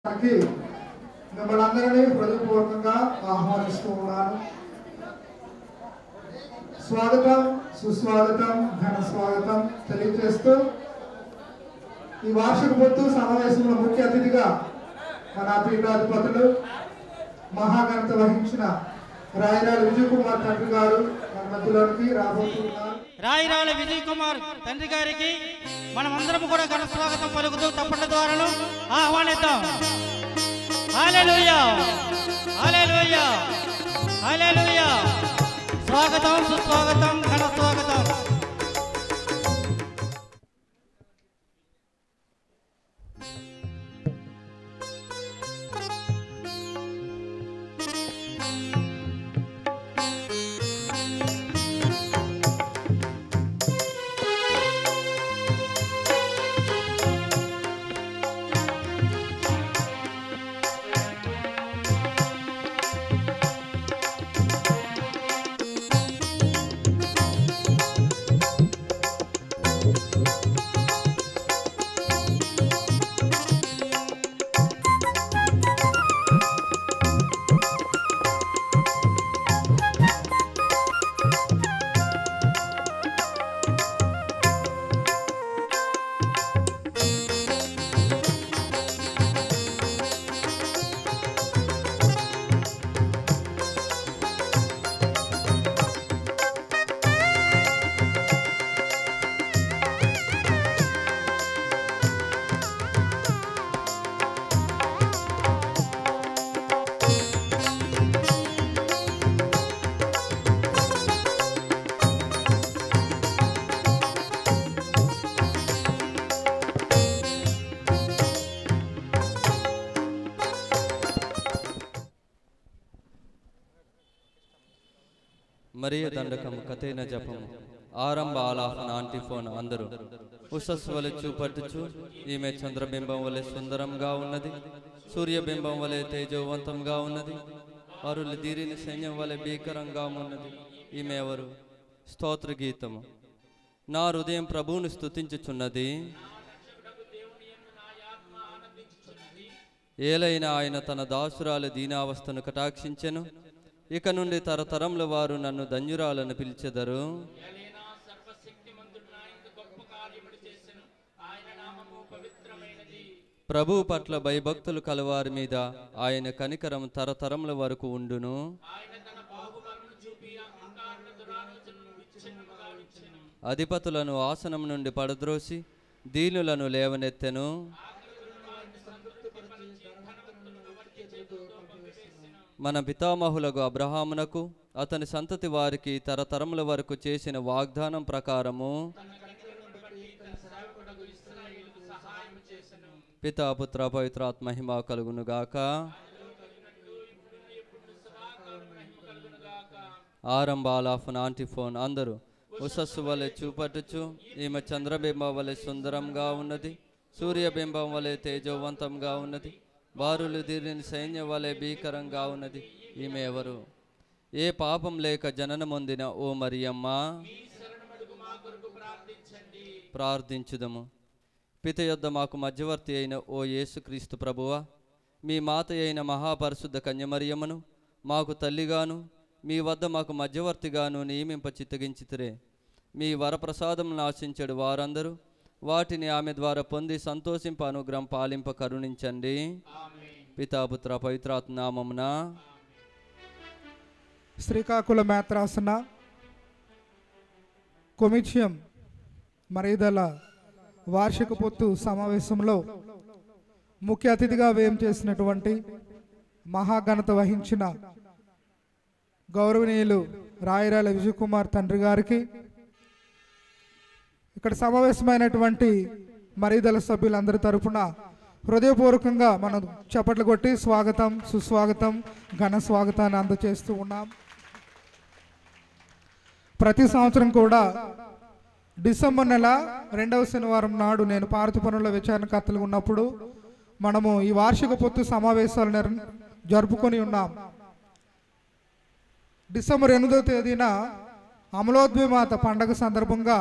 కి మిమ్మల్ని అందరినీ హృదయపూర్వకంగా ఆహ్వానిస్తూ ఉన్నాను స్వాగతం సుస్వాగతం ఘన స్వాగతం తెలియజేస్తూ ఈ వార్షిక పొత్తు సమావేశంలో ముఖ్య అతిథిగా మన పీఠాధిపతులు మహాఘనత వహించిన రాయరాల విజయ్ కుమార్ తండ్రి గారు మన మధ్యలోనికి రాబోతున్నారు రాయిరాల విజయ్ కుమార్ తండ్రి గారికి మనమందరం కూడా ఘన స్వాగతం పలుకుతూ తప్పట్ల ద్వారాను ఆహ్వానిద్దాం హల్లెలూయా హల్లెలూయా హల్లెలూయా స్వాగతం సుస్వాగతం ఘన స్వాగతం మరియ దండకం కథైన జపము ఆరంభ ఆలాపన ఆంటిఫోన్ అందరూ ఉషస్సు వలె చూపట్టుచు ఈమె చంద్రబింబం వలె సుందరంగా ఉన్నది సూర్యబింబం వలె తేజోవంతంగా ఉన్నది అరులు దీరిని సైన్యం వలె భీకరంగా ఉన్నది ఈమె ఎవరు స్తోత్ర గీతము నా హృదయం ప్రభువును స్తుతించుచున్నది ఏలైన ఆయన తన దాసురాల దీనావస్థను కటాక్షించెను ఇక నుండి తరతరముల వారు నన్ను ధన్యురాలను పిలిచెదరు ప్రభు పట్ల భయభక్తులు కలవారి మీద ఆయన కనికరం తరతరముల వరకు ఉండును అధిపతులను ఆసనం నుండి పడద్రోసి దీనులను లేవనెత్తెను మన పితామహులకు అబ్రహామునకు అతని సంతతి వారికి తరతరముల వరకు చేసిన వాగ్దానం ప్రకారము పితా పుత్ర పవిత్రాత్మ మహిమ కలుగును గాక ఆరంభాల ఆంటిఫోన్ అందరూ ఉసస్సు వలె చూపట్టుచు ఈమె చంద్రబింబం వలె సుందరంగా ఉన్నది సూర్యబింబం వలె తేజోవంతంగా ఉన్నది బారులు దీరిని సైన్యం వలె భీకరంగా ఉన్నది ఈమె ఎవరు ఏ పాపం లేక జననమొందిన ఓ మరియమ్మ ప్రార్థించుదము పిత యొద్ద మాకు మధ్యవర్తి అయిన ఓ యేసుక్రీస్తు ప్రభువా మీ మాత అయిన మహాపరిశుద్ధ కన్యమరియమ్మను మాకు తల్లిగాను మీ వద్ద మాకు మధ్యవర్తిగాను నియమింప చిత్తగించితిరే మీ వరప్రసాదములను ఆశించడు వారందరూ వాటిని ఆమె ద్వారా పొంది సంతోషింప అనుగ్రహం పాలింప కరుణించండి పితాపుత్ర పవిత్రాత్మ నామమున శ్రీకాకుళ మేత్రాసన కొమిచియం మరీదల వార్షిక పొత్తు సమావేశంలో ముఖ్య అతిథిగా వ్యయం చేసినటువంటి మహాఘనత వహించిన గౌరవనీయులు రాయరాల విజయకుమార్ తండ్రి గారికి ఇక్కడ సమావేశమైనటువంటి మరీదల సభ్యులందరి తరపున హృదయపూర్వకంగా మనం చప్పట్లు కొట్టి స్వాగతం సుస్వాగతం ఘన స్వాగతాన్ని అందజేస్తూ ఉన్నాం ప్రతి సంవత్సరం కూడా డిసెంబర్ నెల రెండవ శనివారం నాడు నేను పార్వతీపురంలో విచారణకర్తలు ఉన్నప్పుడు మనము ఈ వార్షిక పొత్తు సమావేశాలు నిర్- జరుపుకొని ఉన్నాం డిసెంబర్ ఎనిమిదవ తేదీన అమలోద్విమాత పండగ సందర్భంగా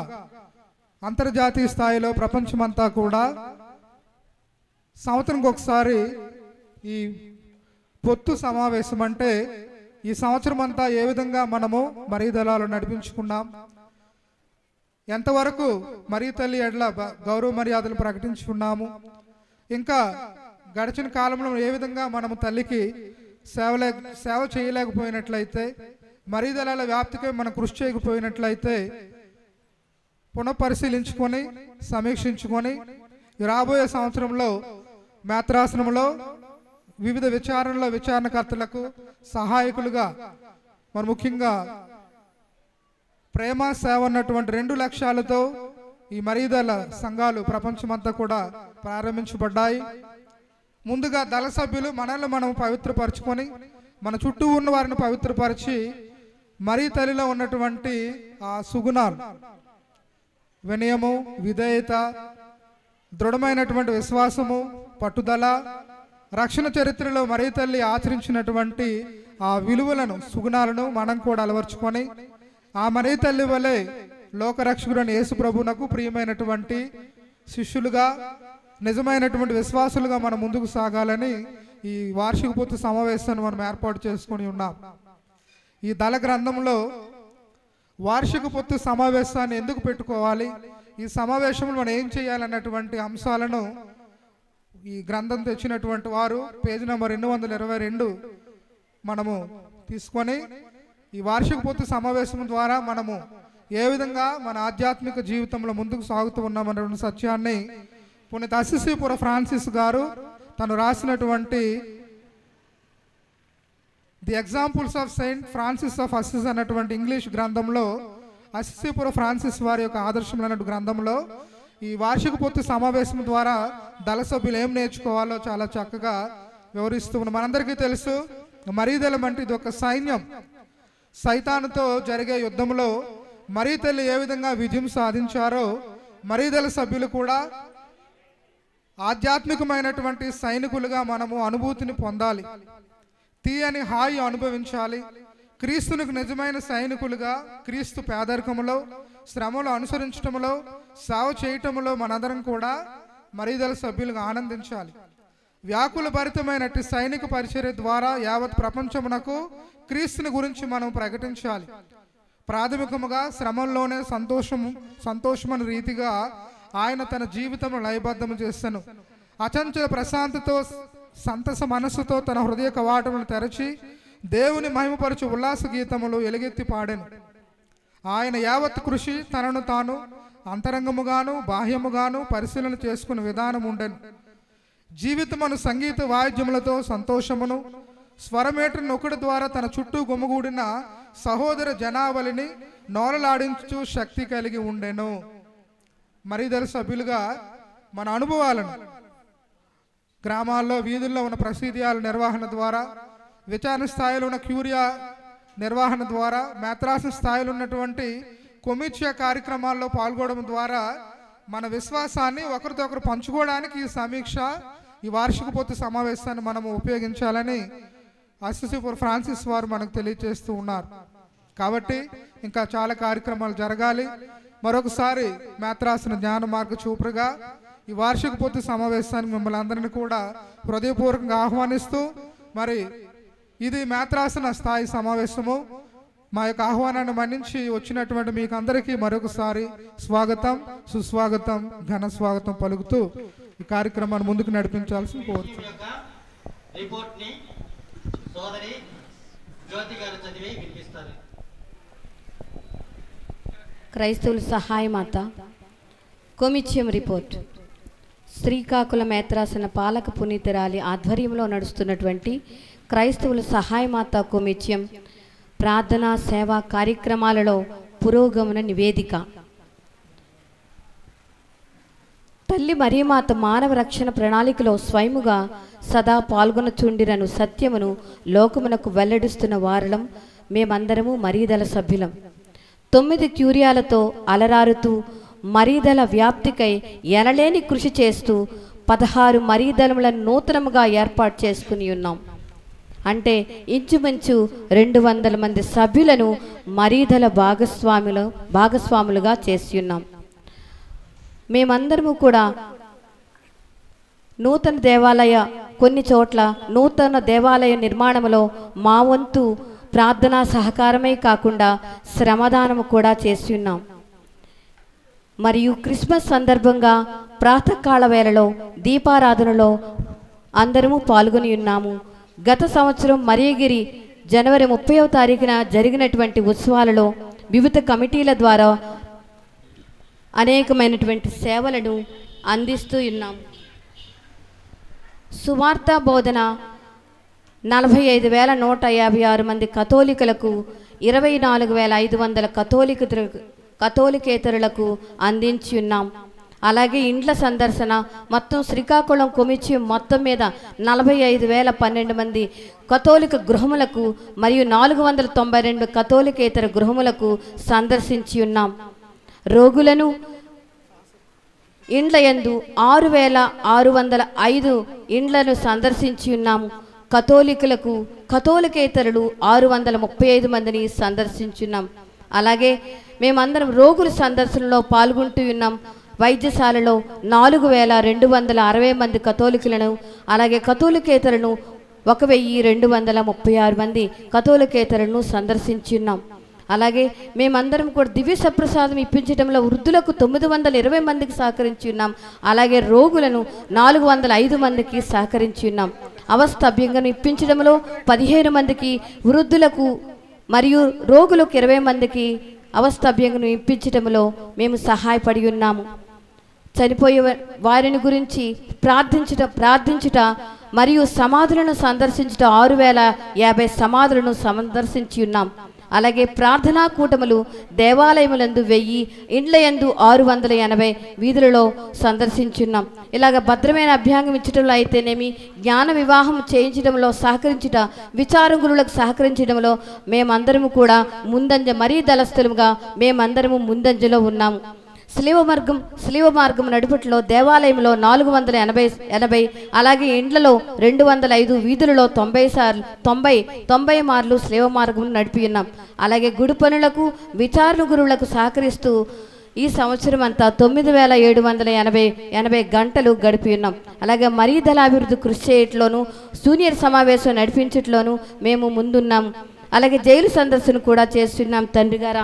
అంతర్జాతీయ స్థాయిలో ప్రపంచమంతా కూడా సంవత్సరంకి ఒకసారి ఈ పొత్తు సమావేశం అంటే ఈ సంవత్సరం అంతా ఏ విధంగా మనము మరీ దళాలు నడిపించుకున్నాం ఎంతవరకు మరీ తల్లి ఎడ్ల బ- గౌరవ మర్యాదలు ప్రకటించుకున్నాము ఇంకా గడిచిన కాలంలో ఏ విధంగా మనము తల్లికి సేవలే సేవ చేయలేకపోయినట్లయితే మరీ దళాల వ్యాప్తికి మనం కృషి చేయకపోయినట్లయితే పునఃపరిశీలించుకొని సమీక్షించుకొని ఈ రాబోయే సంవత్సరంలో మేత్రాసనంలో వివిధ విచారణలో విచారణకర్తలకు సహాయకులుగా మరి ముఖ్యంగా ప్రేమ సేవ అన్నటువంటి రెండు లక్ష్యాలతో ఈ మరీదల సంఘాలు ప్రపంచమంతా కూడా ప్రారంభించబడ్డాయి ముందుగా దళ సభ్యులు మనల్ని మనం పవిత్రపరచుకొని మన చుట్టూ ఉన్న వారిని పవిత్రపరిచి మరీ తల్లిలో ఉన్నటువంటి ఆ సుగుణాలు వినయము విధేయత దృఢమైనటువంటి విశ్వాసము పట్టుదల రక్షణ చరిత్రలో మరీ తల్లి ఆచరించినటువంటి ఆ విలువలను సుగుణాలను మనం కూడా అలవర్చుకొని ఆ మరీ తల్లి వలె లోకరక్షకుడైన యేసు ప్రభునకు ప్రియమైనటువంటి శిష్యులుగా నిజమైనటువంటి విశ్వాసులుగా మనం ముందుకు సాగాలని ఈ వార్షిక పొత్తు సమావేశాన్ని మనం ఏర్పాటు చేసుకొని ఉన్నాం ఈ దళ గ్రంథంలో వార్షిక పొత్తు సమావేశాన్ని ఎందుకు పెట్టుకోవాలి ఈ సమావేశంలో మనం ఏం చేయాలన్నటువంటి అంశాలను ఈ గ్రంథం తెచ్చినటువంటి వారు పేజీ నెంబర్ రెండు వందల ఇరవై రెండు మనము తీసుకొని ఈ వార్షిక పొత్తు సమావేశం ద్వారా మనము ఏ విధంగా మన ఆధ్యాత్మిక జీవితంలో ముందుకు సాగుతూ ఉన్నామన్నటువంటి సత్యాన్ని పునీత అసిసిపుర ఫ్రాన్సిస్ గారు తను రాసినటువంటి the examples of Saint Francis of Assisi అన్నటువంటి ఇంగ్లీష్ గ్రంథంలో అసిసిపుర ఫ్రాన్సిస్ వారి యొక్క ఆదర్శములు గ్రంథంలో ఈ వార్షిక పొత్తు సమావేశం ద్వారా దళ సభ్యులు ఏం నేర్చుకోవాలో చాలా చక్కగా వివరిస్తూ ఉన్నాం మనందరికీ తెలుసు మరీదలం అంటే ఇది ఒక సైన్యం సైతానుతో జరిగే యుద్ధంలో మరీతల్లి ఏ విధంగా విజయం సాధించారో మరీదల సభ్యులు కూడా ఆధ్యాత్మికమైనటువంటి సైనికులుగా మనము అనుభూతిని పొందాలి తీయని హాయి అనుభవించాలి క్రీస్తునికి నిజమైన సైనికులుగా క్రీస్తు పేదరికములో శ్రమలు అనుసరించటంలో సేవ చేయటంలో మనందరం కూడా మరీదల సభ్యులుగా ఆనందించాలి వ్యాకుల భరితమైనట్టి సైనిక పరిచర్య ద్వారా యావత్ ప్రపంచమునకు క్రీస్తుని గురించి మనం ప్రకటించాలి ప్రాథమికముగా శ్రమంలోనే సంతోషము సంతోషమైన రీతిగా ఆయన తన జీవితం లయబద్ధము చేస్తాను అచంచల ప్రశాంతతో సంతస మనస్సుతో తన హృదయ కవాటములను తెరచి దేవుని మహిమపరచు ఉల్లాస గీతములు ఎలుగెత్తి పాడాను ఆయన యావత్ కృషి తనను తాను అంతరంగముగాను బాహ్యముగాను పరిశీలన చేసుకునే విధానం ఉండెను జీవితమును సంగీత వాయిద్యములతో సంతోషమును స్వరమేటు నొకుడు ద్వారా తన చుట్టూ గుమ్మగూడిన సహోదర జనావళిని నోరలాడించు శక్తి కలిగి ఉండెను మరిదల సభ్యులుగా మన అనుభవాలను గ్రామాల్లో వీధుల్లో ఉన్న ప్రసిద్ధియాల నిర్వహణ ద్వారా విచారణ స్థాయిలో ఉన్న క్యూరియా నిర్వహణ ద్వారా మేత్రాసన స్థాయిలో ఉన్నటువంటి కొమిచ్చియా కార్యక్రమాల్లో పాల్గొనడం ద్వారా మన విశ్వాసాన్ని ఒకరితో ఒకరు పంచుకోవడానికి ఈ సమీక్ష ఈ వార్షిక పొత్తు సమావేశాన్ని మనము ఉపయోగించాలని అసిసిపుర్ ఫ్రాన్సిస్ వారు మనకు తెలియజేస్తూ ఉన్నారు కాబట్టి ఇంకా చాలా కార్యక్రమాలు జరగాలి మరొకసారి మేత్రాసన జ్ఞాన మార్గ చూపురుగా ఈ వార్షిక పొత్తు సమావేశానికి మిమ్మల్ని అందరినీ కూడా హృదయపూర్వకంగా ఆహ్వానిస్తూ మరి ఇది మేత్రాసన స్థాయి సమావేశము మా యొక్క ఆహ్వానాన్ని మన్నించి వచ్చినటువంటి మీకు అందరికీ మరొకసారి స్వాగతం సుస్వాగతం ఘన స్వాగతం పలుకుతూ ఈ కార్యక్రమాన్ని ముందుకు నడిపించాల్సిన కోరుతున్నాను యొక్క రిపోర్ట్ ని సోదరి జ్యోతి గారు చదివి వినిపిస్తారు క్రైస్తవుల సహాయమాత కొమిత్యం రిపోర్ట్ శ్రీకాకుళం మేత్రాసన పాలక పునీతరాలి ఆధ్వర్యంలో నడుస్తున్నటువంటి క్రైస్తవుల సహాయమాత కొమిత్యం ప్రార్థనా సేవా కార్యక్రమాలలో పురోగమన నివేదిక తల్లి మరియమాత మానవ రక్షణ ప్రణాళికలో స్వయముగా సదా పాల్గొనచుండిరను సత్యమును లోకమునకు వెల్లడిస్తున్న వారలం మేమందరము మరీదల సభ్యులం తొమ్మిది క్యూరియాలతో అలరారుతూ మరీదల వ్యాప్తికై ఎనలేని కృషి చేస్తూ పదహారు మరీదలములను నూతనముగా ఏర్పాటు చేసుకుని ఉన్నాం అంటే ఇంచుమించు రెండు వందల మంది సభ్యులను మరీదల భాగస్వాములు భాగస్వాములుగా చేసి ఉన్నాం మేమందరము కూడా నూతన దేవాలయ కొన్ని చోట్ల నూతన దేవాలయ నిర్మాణంలో మా వంతు ప్రార్థనా సహకారమే కాకుండా శ్రమదానము కూడా చేసి ఉన్నాం మరియు క్రిస్మస్ సందర్భంగా ప్రాతకాల వేళలో దీపారాధనలో అందరము పాల్గొని ఉన్నాము గత సంవత్సరం మరియగిరి జనవరి ముప్పైవ తారీఖున జరిగినటువంటి ఉత్సవాలలో వివిధ కమిటీల ద్వారా అనేకమైనటువంటి సేవలను అందిస్తూ ఉన్నాం సువార్త బోధన నలభై ఐదు వేల నూట యాభై ఆరు మంది కథోలికలకు ఇరవై నాలుగు వేల ఐదు వందల కథోలిక కథోలికేతరులకు అందించి ఉన్నాం అలాగే ఇండ్ల సందర్శన మొత్తం శ్రీకాకుళం కొమిచి మొత్తం మీద నలభై ఐదు వేల పన్నెండు మంది కథోలిక గృహములకు మరియు నాలుగు వందల తొంభై రెండు కథోలికేతర గృహములకు సందర్శించి ఉన్నాం రోగులను ఇండ్ల యందు ఆరు వేల ఆరు వందల ఐదు ఇండ్లను సందర్శించి ఉన్నాము కథోలికులకు కథోలికేతరులు ఆరు వందల ముప్పై ఐదు మందిని సందర్శించున్నాం అలాగే మేమందరం రోగుల సందర్శనలో పాల్గొంటూ ఉన్నాం వైద్యశాలలో నాలుగు వేల రెండు వందల అరవై మంది కథోలికులను అలాగే కథోలికేతరులను ఒక వెయ్యి రెండు వందల ముప్పై ఆరు మంది కథోలికేతరులను సందర్శించి ఉన్నాం అలాగే మేమందరం కూడా దివ్య సప్రసాదం ఇప్పించడంలో వృద్ధులకు తొమ్మిది వందల ఇరవై మందికి సహకరించి ఉన్నాం అలాగే రోగులను నాలుగు వందల ఐదు మందికి సహకరించి ఉన్నాం అవస్థ అభ్యంగను ఇప్పించడంలో పదిహేను మందికి వృద్ధులకు మరియు రోగులకు ఇరవై మందికి అవస్థ అభ్యంగను ఇప్పించడంలో మేము సహాయపడి ఉన్నాము చనిపోయే వా- వారిని గురించి ప్రార్థించుట ప్రార్థించుట మరియు సమాధులను సందర్శించుట ఆరు వేల యాభై సమాధులను సందర్శించి ఉన్నాం అలాగే ప్రార్థనా కూటములు దేవాలయములందు వెయ్యి ఇండ్లయందు ఆరు వందల ఎనభై వీధులలో సందర్శించున్నాం ఇలాగ భద్రమైన అభ్యాంగం ఇచ్చడంలో అయితేనేమి జ్ఞాన వివాహం చేయించడంలో సహకరించుట విచారం గురువులకు సహకరించడంలో మేమందరము కూడా ముందంజ మరీ దళస్థులుగా మేమందరము ముందంజలో ఉన్నాము శిలువ మార్గం శిలువ మార్గం నడుపుట్లో దేవాలయంలో నాలుగు వందల ఎనభై ఎనభై అలాగే ఇండ్లలో రెండు వందల ఐదు వీధులలో తొంభై సార్లు తొంభై తొంభై మార్లు శిలువ మార్గం నడిపి ఉన్నాం అలాగే గుడి పనులకు విచారణ గురువులకు సహకరిస్తూ ఈ సంవత్సరం అంతా తొమ్మిది వేల ఏడు వందల ఎనభై ఎనభై గంటలు గడిపి ఉన్నాం అలాగే మరీ దళాభివృద్ధి కృషి చేయట్లోనూ జూనియర్ సమావేశం నడిపించట్లోనూ మేము ముందున్నాం అలాగే జైలు సందర్శన కూడా చేస్తున్నాం తండ్రి గారా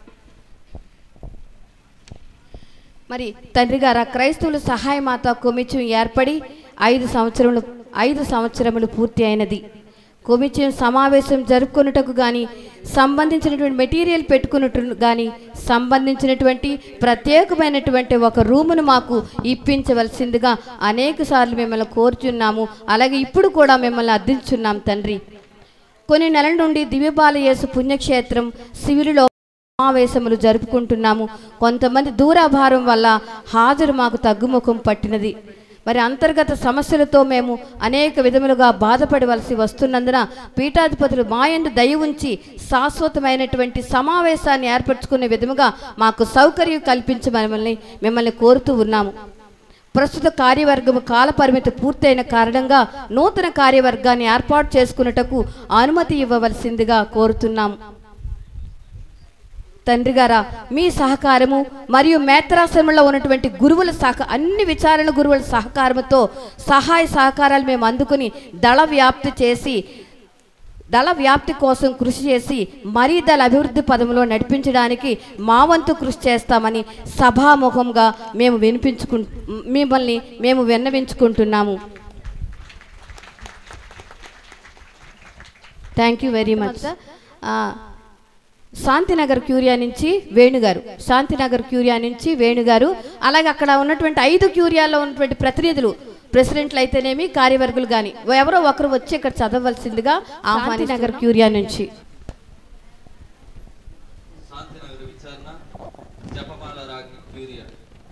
మరి తండ్రి గారు క్రైస్తవుల సహాయ మాత కొమిచ్యం ఏర్పడి ఐదు సంవత్సరములు ఐదు సంవత్సరములు పూర్తి అయినది కొమిచ్యం సమావేశం జరుపుకొనుటకు కానీ సంబంధించినటువంటి మెటీరియల్ పెట్టుకున్నట్టు కానీ సంబంధించినటువంటి ప్రత్యేకమైనటువంటి ఒక రూమును మాకు ఇప్పించవలసిందిగా అనేక సార్లు మిమ్మల్ని కోరుచున్నాము అలాగే ఇప్పుడు కూడా మిమ్మల్ని అర్థించున్నాం తండ్రి కొన్ని నెలల నుండి దివ్యబాలయేసు పుణ్యక్షేత్రం శివిరిలో సమావేశములు జరుపుకుంటున్నాము కొంతమంది దూరాభారం వల్ల హాజరు మాకు తగ్గుముఖం పట్టినది మరి అంతర్గత సమస్యలతో మేము అనేక విధములుగా బాధపడవలసి వస్తున్నందున పీఠాధిపతులు మాయందు దయ ఉంచి శాశ్వతమైనటువంటి సమావేశాన్ని ఏర్పరచుకునే విధముగా మాకు సౌకర్యం కల్పించమని మిమ్మల్ని కోరుతూ ఉన్నాము ప్రస్తుత కార్యవర్గము కాలపరిమితి పూర్తయిన కారణంగా నూతన కార్యవర్గాన్ని ఏర్పాటు చేసుకున్నటకు అనుమతి ఇవ్వవలసిందిగా కోరుతున్నాము తండ్రి గారా మీ సహకారము మరియు మేత్రాశ్రమంలో ఉన్నటువంటి గురువుల సహ అన్ని విచారణ గురువుల సహకారంతో సహాయ సహకారాలు మేము అందుకుని దళ వ్యాప్తి చేసి దళ వ్యాప్తి కోసం కృషి చేసి మరీ దళ అభివృద్ధి పదంలో నడిపించడానికి మా వంతు కృషి చేస్తామని సభాముఖంగా మేము వినిపించుకు మిమ్మల్ని మేము విన్నవించుకుంటున్నాము thank you very much Shantinagar curia నుంచి వేణుగారు శాంతినగర్ క్యూరియా నుంచి వేణుగారు అలాగే అక్కడ ఉన్నటువంటి ఐదు క్యూరియాలో ఉన్నటువంటి ప్రతినిధులు ప్రెసిడెంట్లు అయితేనేమి కార్యవర్గులు కానీ ఎవరో ఒకరు వచ్చి ఇక్కడ చదవలసిందిగా ఆహ్వానినగర్ క్యూరియా నుంచి శాంతినగర్ విచారణ జపమాల రాగి క్యూరియా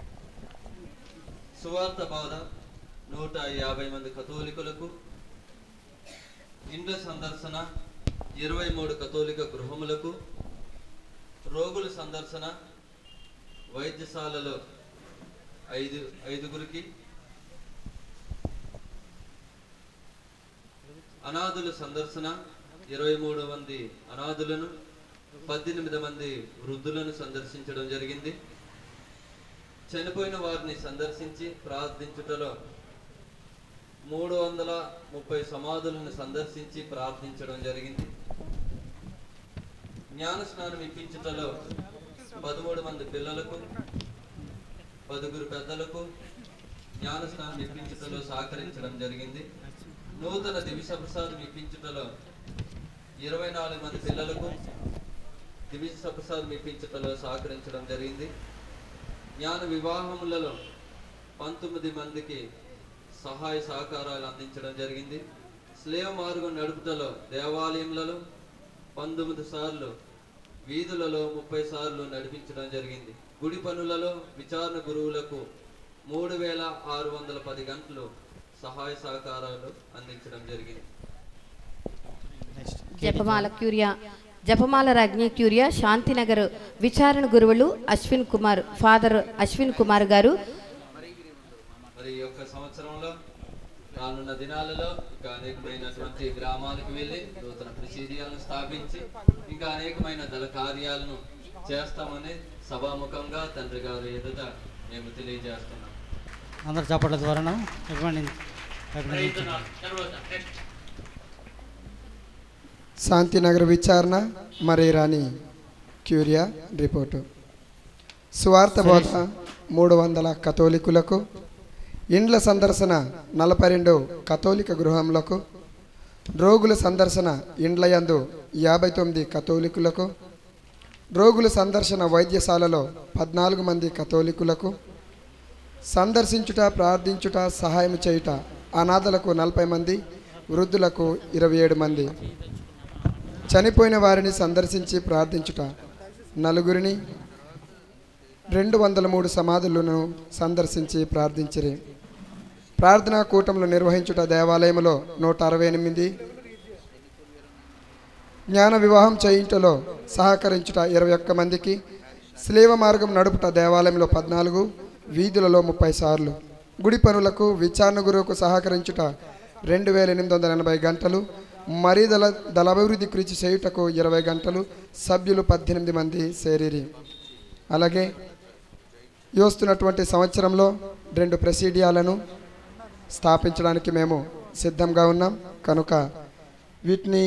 సువార్త బోధ నూట యాభై మంది కథోలికులకు ఇండ్ల సందర్శన ఇరవై మూడు కథోలిక గృహములకు రోగుల సందర్శన వైద్యశాలలో ఐదు ఐదుగురికి అనాథుల సందర్శన ఇరవై మూడు మంది అనాథులను పద్దెనిమిది మంది వృద్ధులను సందర్శించడం జరిగింది చనిపోయిన వారిని సందర్శించి ప్రార్థించుటలో మూడు వందల ముప్పై సమాధులను సందర్శించి ప్రార్థించడం జరిగింది జ్ఞాన స్నానం ఇప్పించుటలో పదమూడు మంది పిల్లలకు పదుగురు పెద్దలకు జ్ఞాన స్నానం ఇప్పించుటలో సహకరించడం జరిగింది నూతన దివిష ప్రసాదం ఇప్పించుటలో ఇరవై నాలుగు మంది పిల్లలకు దివిష ప్రసాదం ఇప్పించుటలో సహకరించడం జరిగింది జ్ఞాన వివాహములలో పంతొమ్మిది మందికి సహాయ సహకారాలు అందించడం జరిగింది స్లేవ మార్గం నడుపుటలో దేవాలయములలో పంతొమ్మిది సార్లు వీధులలో ముప్పై సార్లు నడిపించడం జరిగింది గుడి పనులలో విచారణ గురువులకు మూడు వేల ఆరు వందల పది గంటలు సహాయ సహకారాలు అందించడం జరిగింది జపమాల క్యూరియా జపమాల రాజ్ఞి క్యూరియా శాంతినగర్ విచారణ గురువులు అశ్విన్ కుమార్ ఫాదర్ అశ్విన్ కుమార్ గారు మరి ఈ యొక్క సంవత్సరంలో రానున్న దినాలలో ఇంకా అనేకమైనటువంటి గ్రామాలకు వెళ్ళి నూతన ప్రసిద్ధియాలను స్థాపించి ఇంకా అనేకమైన దళ కార్యాలను చేస్తామని సభాముఖంగా తండ్రి గారి ఎదుట మేము తెలియజేస్తున్నాం అందరు చప్పట్ల ద్వారా అభిమానించి అభినందించండి శాంతినగర్ విచారణ మరి రాణి క్యూరియా రిపోర్టు సువార్త బోధ మూడు వందల కథోలికులకు ఇండ్ల సందర్శన నలభై రెండు కథోలిక గృహములకు రోగుల సందర్శన ఇండ్లయందు యాభై తొమ్మిది కథోలికులకు రోగుల సందర్శన వైద్యశాలలో పద్నాలుగు మంది కథోలికులకు సందర్శించుట ప్రార్థించుట సహాయం చేయుట అనాథలకు నలభై మంది వృద్ధులకు ఇరవై ఏడు మంది చనిపోయిన వారిని సందర్శించి ప్రార్థించుట నలుగురిని రెండు వందల మూడు సమాధులను సందర్శించి ప్రార్థించిరి ప్రార్థనా కూటములు నిర్వహించుట దేవాలయంలో నూట అరవై ఎనిమిది జ్ఞాన వివాహం చేయింటలో సహకరించుట ఇరవై ఒక్క మందికి స్లీవ మార్గం నడుపుట దేవాలయంలో పద్నాలుగు వీధులలో ముప్పై సార్లు గుడి పనులకు విచారణ గురువుకు సహకరించుట రెండు వేల ఎనిమిది వందల ఎనభై గంటలు మరీ దళ దళాభివృద్ధి కృషి చేయుటకు ఇరవై గంటలు సభ్యులు పద్దెనిమిది మంది చేరిరి అలాగే ఈ వస్తున్నటువంటి సంవత్సరంలో రెండు ప్రసీడియాలను స్థాపించడానికి మేము సిద్ధంగా ఉన్నాం కనుక వీటిని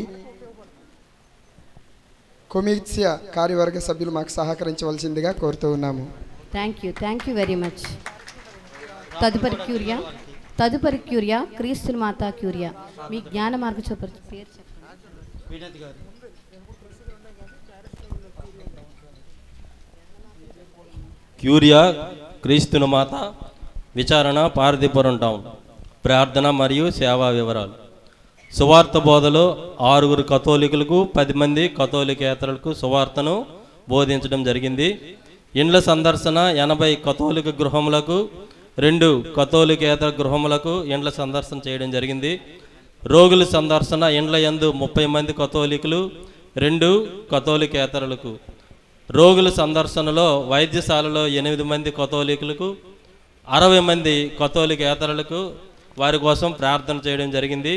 కొమిత్సియా కార్యవర్గ సభ్యులు మాకు సహకరించవలసిందిగా కోరుతూ ఉన్నాము thank you thank you very much తదుపరి క్యూరియా తదుపరి క్యూరియా క్రీస్తుని మాత క్యూరియా మీ జ్ఞాన మార్గ పేరు చెప్పండి వినోద్ గారు క్యూరియా క్రీస్తును మాత విచారణ పారదీపురం టౌన్ ప్రార్థన మరియు సేవా వివరాలు సువార్త బోధలో ఆరుగురు కథోలికులకు పది మంది కథోలికేతరులకు సువార్తను బోధించడం జరిగింది ఇండ్ల సందర్శన ఎనభై కథోలిక గృహములకు రెండు కథోలికేతర గృహములకు ఇండ్ల సందర్శన చేయడం జరిగింది రోగుల సందర్శన ఇండ్ల యందు ముప్పై మంది కథోలికులు రెండు కథోలికేతరులకు రోగుల సందర్శనలో వైద్యశాలలో ఎనిమిది మంది కథోలికులకు అరవై మంది కథోలికేతరులకు వారి కోసం ప్రార్థన చేయడం జరిగింది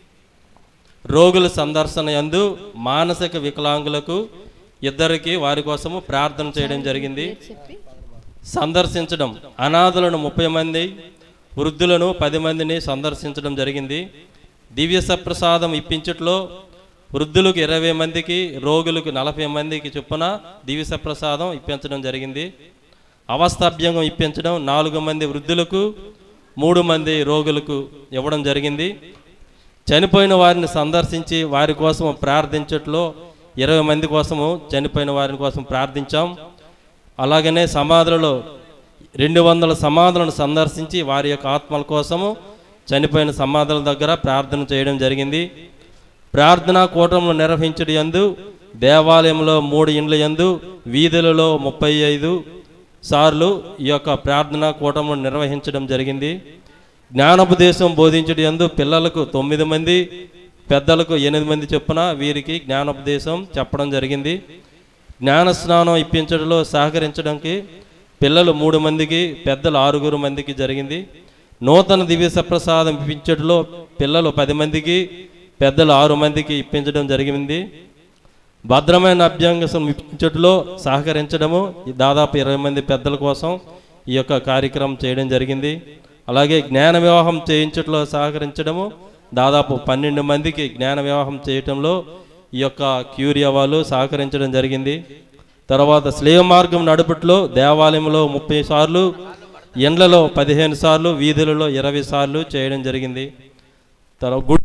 రోగుల సందర్శన యందు మానసిక వికలాంగులకు ఇద్దరికి వారి కోసము ప్రార్థన చేయడం జరిగింది సందర్శించడం అనాథులను ముప్పై మంది వృద్ధులను పది మందిని సందర్శించడం జరిగింది దివ్య సప్రసాదం ఇప్పించట్లో వృద్ధులకు ఇరవై మందికి రోగులకు నలభై మందికి చొప్పున దివ్య సప్రసాదం ఇప్పించడం జరిగింది అవస్థాభ్యంగం ఇప్పించడం నాలుగు మంది వృద్ధులకు మూడు మంది రోగులకు ఇవ్వడం జరిగింది చనిపోయిన వారిని సందర్శించి వారి కోసం ప్రార్థించట్లో ఇరవై మంది కోసము చనిపోయిన వారి కోసం ప్రార్థించాం అలాగనే సమాధులలో రెండు వందల సమాధులను సందర్శించి వారి యొక్క ఆత్మల కోసము చనిపోయిన సమాధుల దగ్గర ప్రార్థన చేయడం జరిగింది ప్రార్థనా కూటములు నిర్వహించడం యందు దేవాలయంలో మూడు ఇండ్ల యందు వీధులలో ముప్పై ఐదు సార్లు ఈ యొక్క ప్రార్థనా కూటములు నిర్వహించడం జరిగింది జ్ఞానోపదేశం బోధించడం యందు పిల్లలకు తొమ్మిది మంది పెద్దలకు ఎనిమిది మంది చొప్పున వీరికి జ్ఞానోపదేశం చెప్పడం జరిగింది జ్ఞాన స్నానం ఇప్పించడంలో సహకరించడానికి పిల్లలు మూడు మందికి పెద్దలు ఆరుగురు మందికి జరిగింది నూతన దివ్య సప్రసాదం ఇప్పించడంలో పిల్లలు పది మందికి పెద్దలు ఆరు మందికి ఇప్పించడం జరిగింది భద్రమైన అభ్యంగసం ఇప్పించడంలో సహకరించడము ఈ దాదాపు ఇరవై మంది పెద్దల కోసం ఈ యొక్క కార్యక్రమం చేయడం జరిగింది అలాగే జ్ఞాన వివాహం చేయించట్లో సహకరించడము దాదాపు పన్నెండు మందికి జ్ఞాన వివాహం చేయటంలో ఈ యొక్క క్యూరియా వాళ్ళు సహకరించడం జరిగింది తర్వాత స్లేవ మార్గం నడుపుట్లో దేవాలయంలో ముప్పై సార్లు ఎండ్లలో పదిహేను సార్లు వీధులలో ఇరవై సార్లు చేయడం జరిగింది తర్వాత గుడ్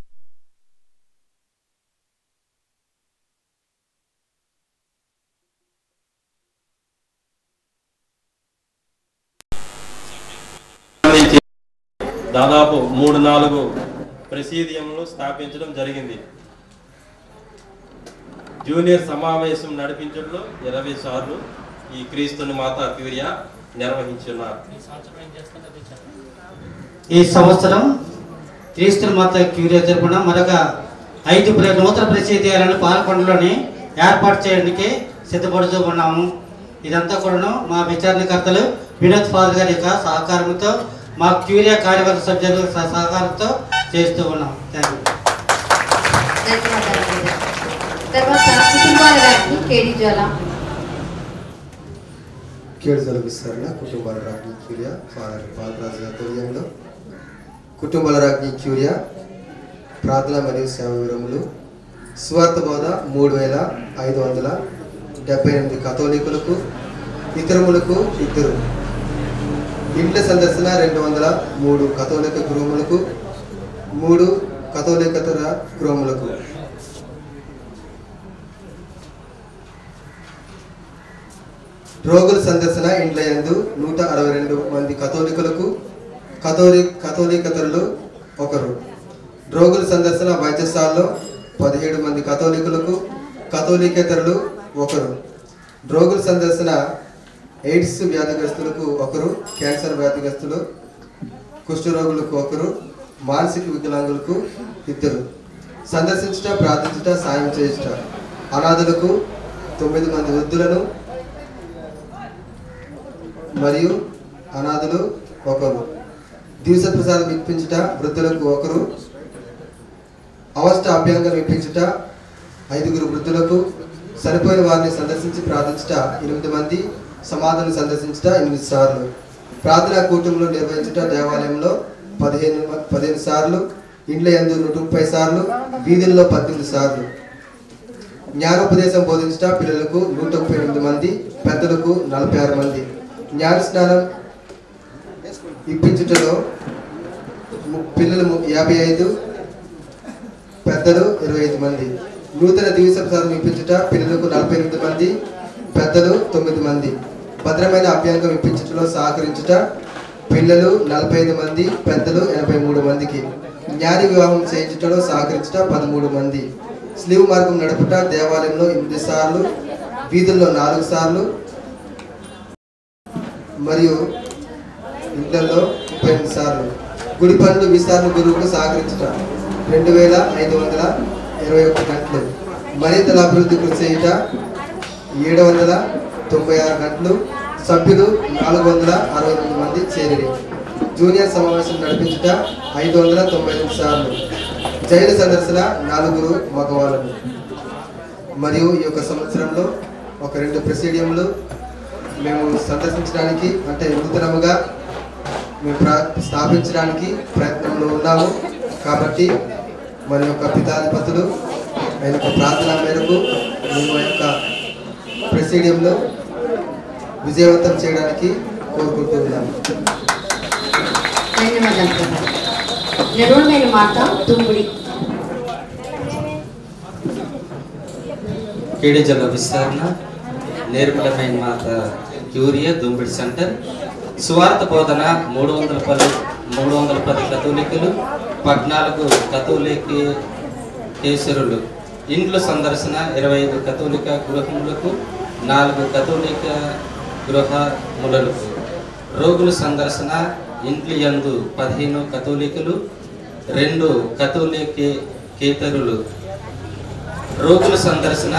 సంబంధించి దాదాపు మూడు నాలుగు ప్రెసీడియంలు స్థాపించడం జరిగింది జూనియర్ సమావేశం నడిపించడంలో ఇరవై సార్లు ఈ క్రీస్తుని మాత క్యూరియా నిర్వహించున్నారు ఈ సంవత్సరం క్రీస్తు మాత క్యూరియా తరపున మరొక ఐదు ప్ర- నూతన ప్రసిద్ధియాలను పాల్గొనలోని ఏర్పాటు చేయడానికి సిద్ధపడుతూ ఉన్నాము ఇదంతా కూడాను మా విచారణకర్తలు వినోద్ ఫాదర్ గారి యొక్క సహకారంతో మా క్యూరియా కార్యవర్గ సభ్యుల సహ- సహకారంతో చేస్తూ ఉన్నాం థ్యాంక్ యూ ధన్యవాదాలు తర్వాత కుటుంబాల రాజ్ఞి కేడి జ్వాల కేడుదల విస్తరణ కుటుంబాల రాజ్ఞి క్యూరియా ఫాదర్ బాలరాజు గారి ఆధ్వర్యంలో కుటుంబాల రాజ్ఞి క్యూరియా ప్రార్థన మరియు సేవ వివరములు స్వార్థ బోధ మూడు వేల ఐదు వందల డెబ్బై ఎనిమిది కథోలికులకు ఇతరములకు ఇద్దరు ఇంట్ల సందర్శన రెండు వందల మూడు కథోలిక గృహములకు మూడు కథోలికతర గృహములకు రోగుల సందర్శన ఇండ్ల యందు నూట అరవై రెండు మంది కథోలికులకు కథోలి కథోలికతరులు ఒకరు రోగుల సందర్శన వైద్యశాలలో పదిహేడు మంది కథోలికులకు కథోలికేతరులు ఒకరు రోగుల సందర్శన ఎయిడ్స్ వ్యాధిగ్రస్తులకు ఒకరు క్యాన్సర్ వ్యాధిగ్రస్తులు కుష్ఠరోగులకు ఒకరు మానసిక వికలాంగులకు ఇద్దరు సందర్శించుట ప్రార్థించుట సాయం చేయుట అనాథులకు తొమ్మిది మంది వృద్ధులను మరియు అనాథులు ఒకరు దివస ప్రసాదం ఇప్పించుట వృద్ధులకు ఒకరు అవస్థ అభ్యంగం ఇప్పించుట ఐదుగురు వృద్ధులకు చనిపోయిన వారిని సందర్శించి ప్రార్థించుట ఎనిమిది మంది సమాధులను సందర్శించుట ఎనిమిది సార్లు ప్రార్థనా కూటములు నిర్వహించుట దేవాలయంలో పదిహేను పదిహేను సార్లు ఇండ్ల యందు నూట ముప్పై సార్లు వీధుల్లో పద్దెనిమిది సార్లు జ్ఞానోపదేశం బోధించుట పిల్లలకు నూట ముప్పై ఎనిమిది మంది పెద్దలకు నలభై ఆరు మంది జ్ఞాన స్నానం ఇప్పించుటలో ము- పిల్లలు ము- యాభై ఐదు పెద్దలు ఇరవై ఐదు మంది నూతన దివ్య ప్రసాదం ఇప్పించుట పిల్లలకు నలభై ఎనిమిది మంది పెద్దలు తొమ్మిది మంది భద్రమైన అభ్యంగం ఇప్పించుటలో సహకరించుట పిల్లలు నలభై ఐదు మంది పెద్దలు ఎనభై మూడు మందికి జ్ఞాని వివాహం చేయించుటలో సహకరించుట పదమూడు మంది స్లీవ్ మార్గం నడుపుట దేవాలయంలో ఎనిమిది సార్లు వీధుల్లో నాలుగు సార్లు మరియు ఇండ్లలో ముప్పై ఎనిమిది సార్లు గుడి పనులు విస్తారణ గురువుకు సహకరించుట రెండు వేల ఐదు వందల ఇరవై ఒకటి గంటలు మరింతల అభివృద్ధి కృషి చేయుట ఏడు వందల తొంభై ఆరు గంటలు సభ్యులు నాలుగు వందల అరవై ఎనిమిది మంది చేరిరి జూనియర్ సమావేశం నడిపించుట ఐదు వందల తొంభై ఎనిమిది సార్లు జైలు సందర్శన నాలుగురు మగవాళ్ళను మరియు ఈ యొక్క సంవత్సరంలో ఒక రెండు ప్రెసిడియంలు మేము సందర్శించడానికి అంటే నూతనముగా మేము ప్రా స్థాపించడానికి ప్రయత్నంలో ఉన్నాము కాబట్టి మన యొక్క పితాధిపతులు ఆయన యొక్క ప్రార్థన మేరకు మేము ఆ యొక్క ప్రెసిడియంలో విజయవంతం చేయడానికి కోరుకుంటూ ఉన్నాము ధన్యవాదాలు ప్రభా. నిర్మలమైన మాట తుమ్ముడి కేడి జిల్లా విస్తరణ నిర్మలమైన మాత క్యూరియా దుంబిడి సెంటర్ సువార్త బోధన మూడు వందల పది మూడు వందల పది కథోలికులు పద్నాలుగు కథోలిక కేసరులు ఇండ్ల సందర్శన ఇరవై ఐదు కథోలిక గృహములకు నాలుగు కథోలిక గృహములకు రోగుల సందర్శన ఇండ్ల యందు పదిహేను కథోలికులు రెండు కథోలికే కేతరులు రోగుల సందర్శన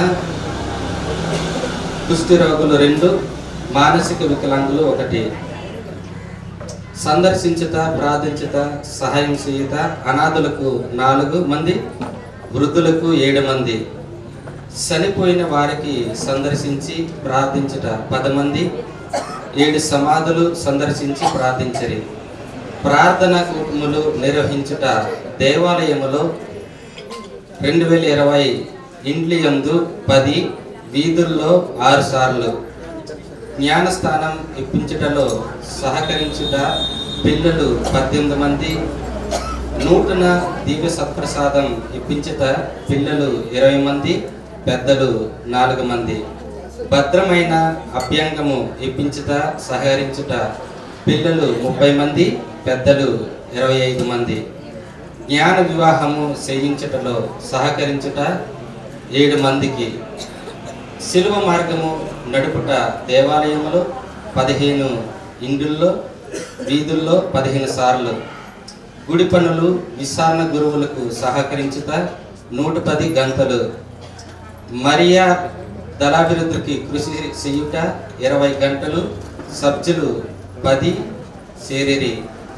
కుష్టి రోగులు రెండు మానసిక వికలాంగులు ఒకటి సందర్శించుట ప్రార్థించుట సహాయం చేయుట అనాథులకు నాలుగు మంది వృద్ధులకు ఏడు మంది చనిపోయిన వారికి సందర్శించి ప్రార్థించుట పది మంది ఏడు సమాధులు సందర్శించి ప్రార్థించరి ప్రార్థన కూటములు నిర్వహించుట దేవాలయములో రెండు వేల ఇరవై ఇండ్లి యందు పది వీధుల్లో ఆరు సార్లు జ్ఞానస్థానం ఇప్పించుటలో సహకరించుట పిల్లలు పద్దెనిమిది మంది నూతన దివ్య సత్ప్రసాదం ఇప్పించుట పిల్లలు ఇరవై మంది పెద్దలు నాలుగు మంది భద్రమైన అభ్యంగము ఇప్పించుట సహకరించుట పిల్లలు ముప్పై మంది పెద్దలు ఇరవై ఐదు మంది జ్ఞాన వివాహము చేయించుటలో సహకరించుట ఏడు మందికి శిలువ మార్గము నడుపుట దేవాలయములో పదిహేను ఇండ్లలో వీధుల్లో పదిహేను సార్లు గుడి పనులు విచారణ గురువులకు సహకరించుట నూట పది గంటలు మరియా దళాభివృద్ధికి కృషి చేయుట ఇరవై గంటలు సబ్జులు పది చేరిరి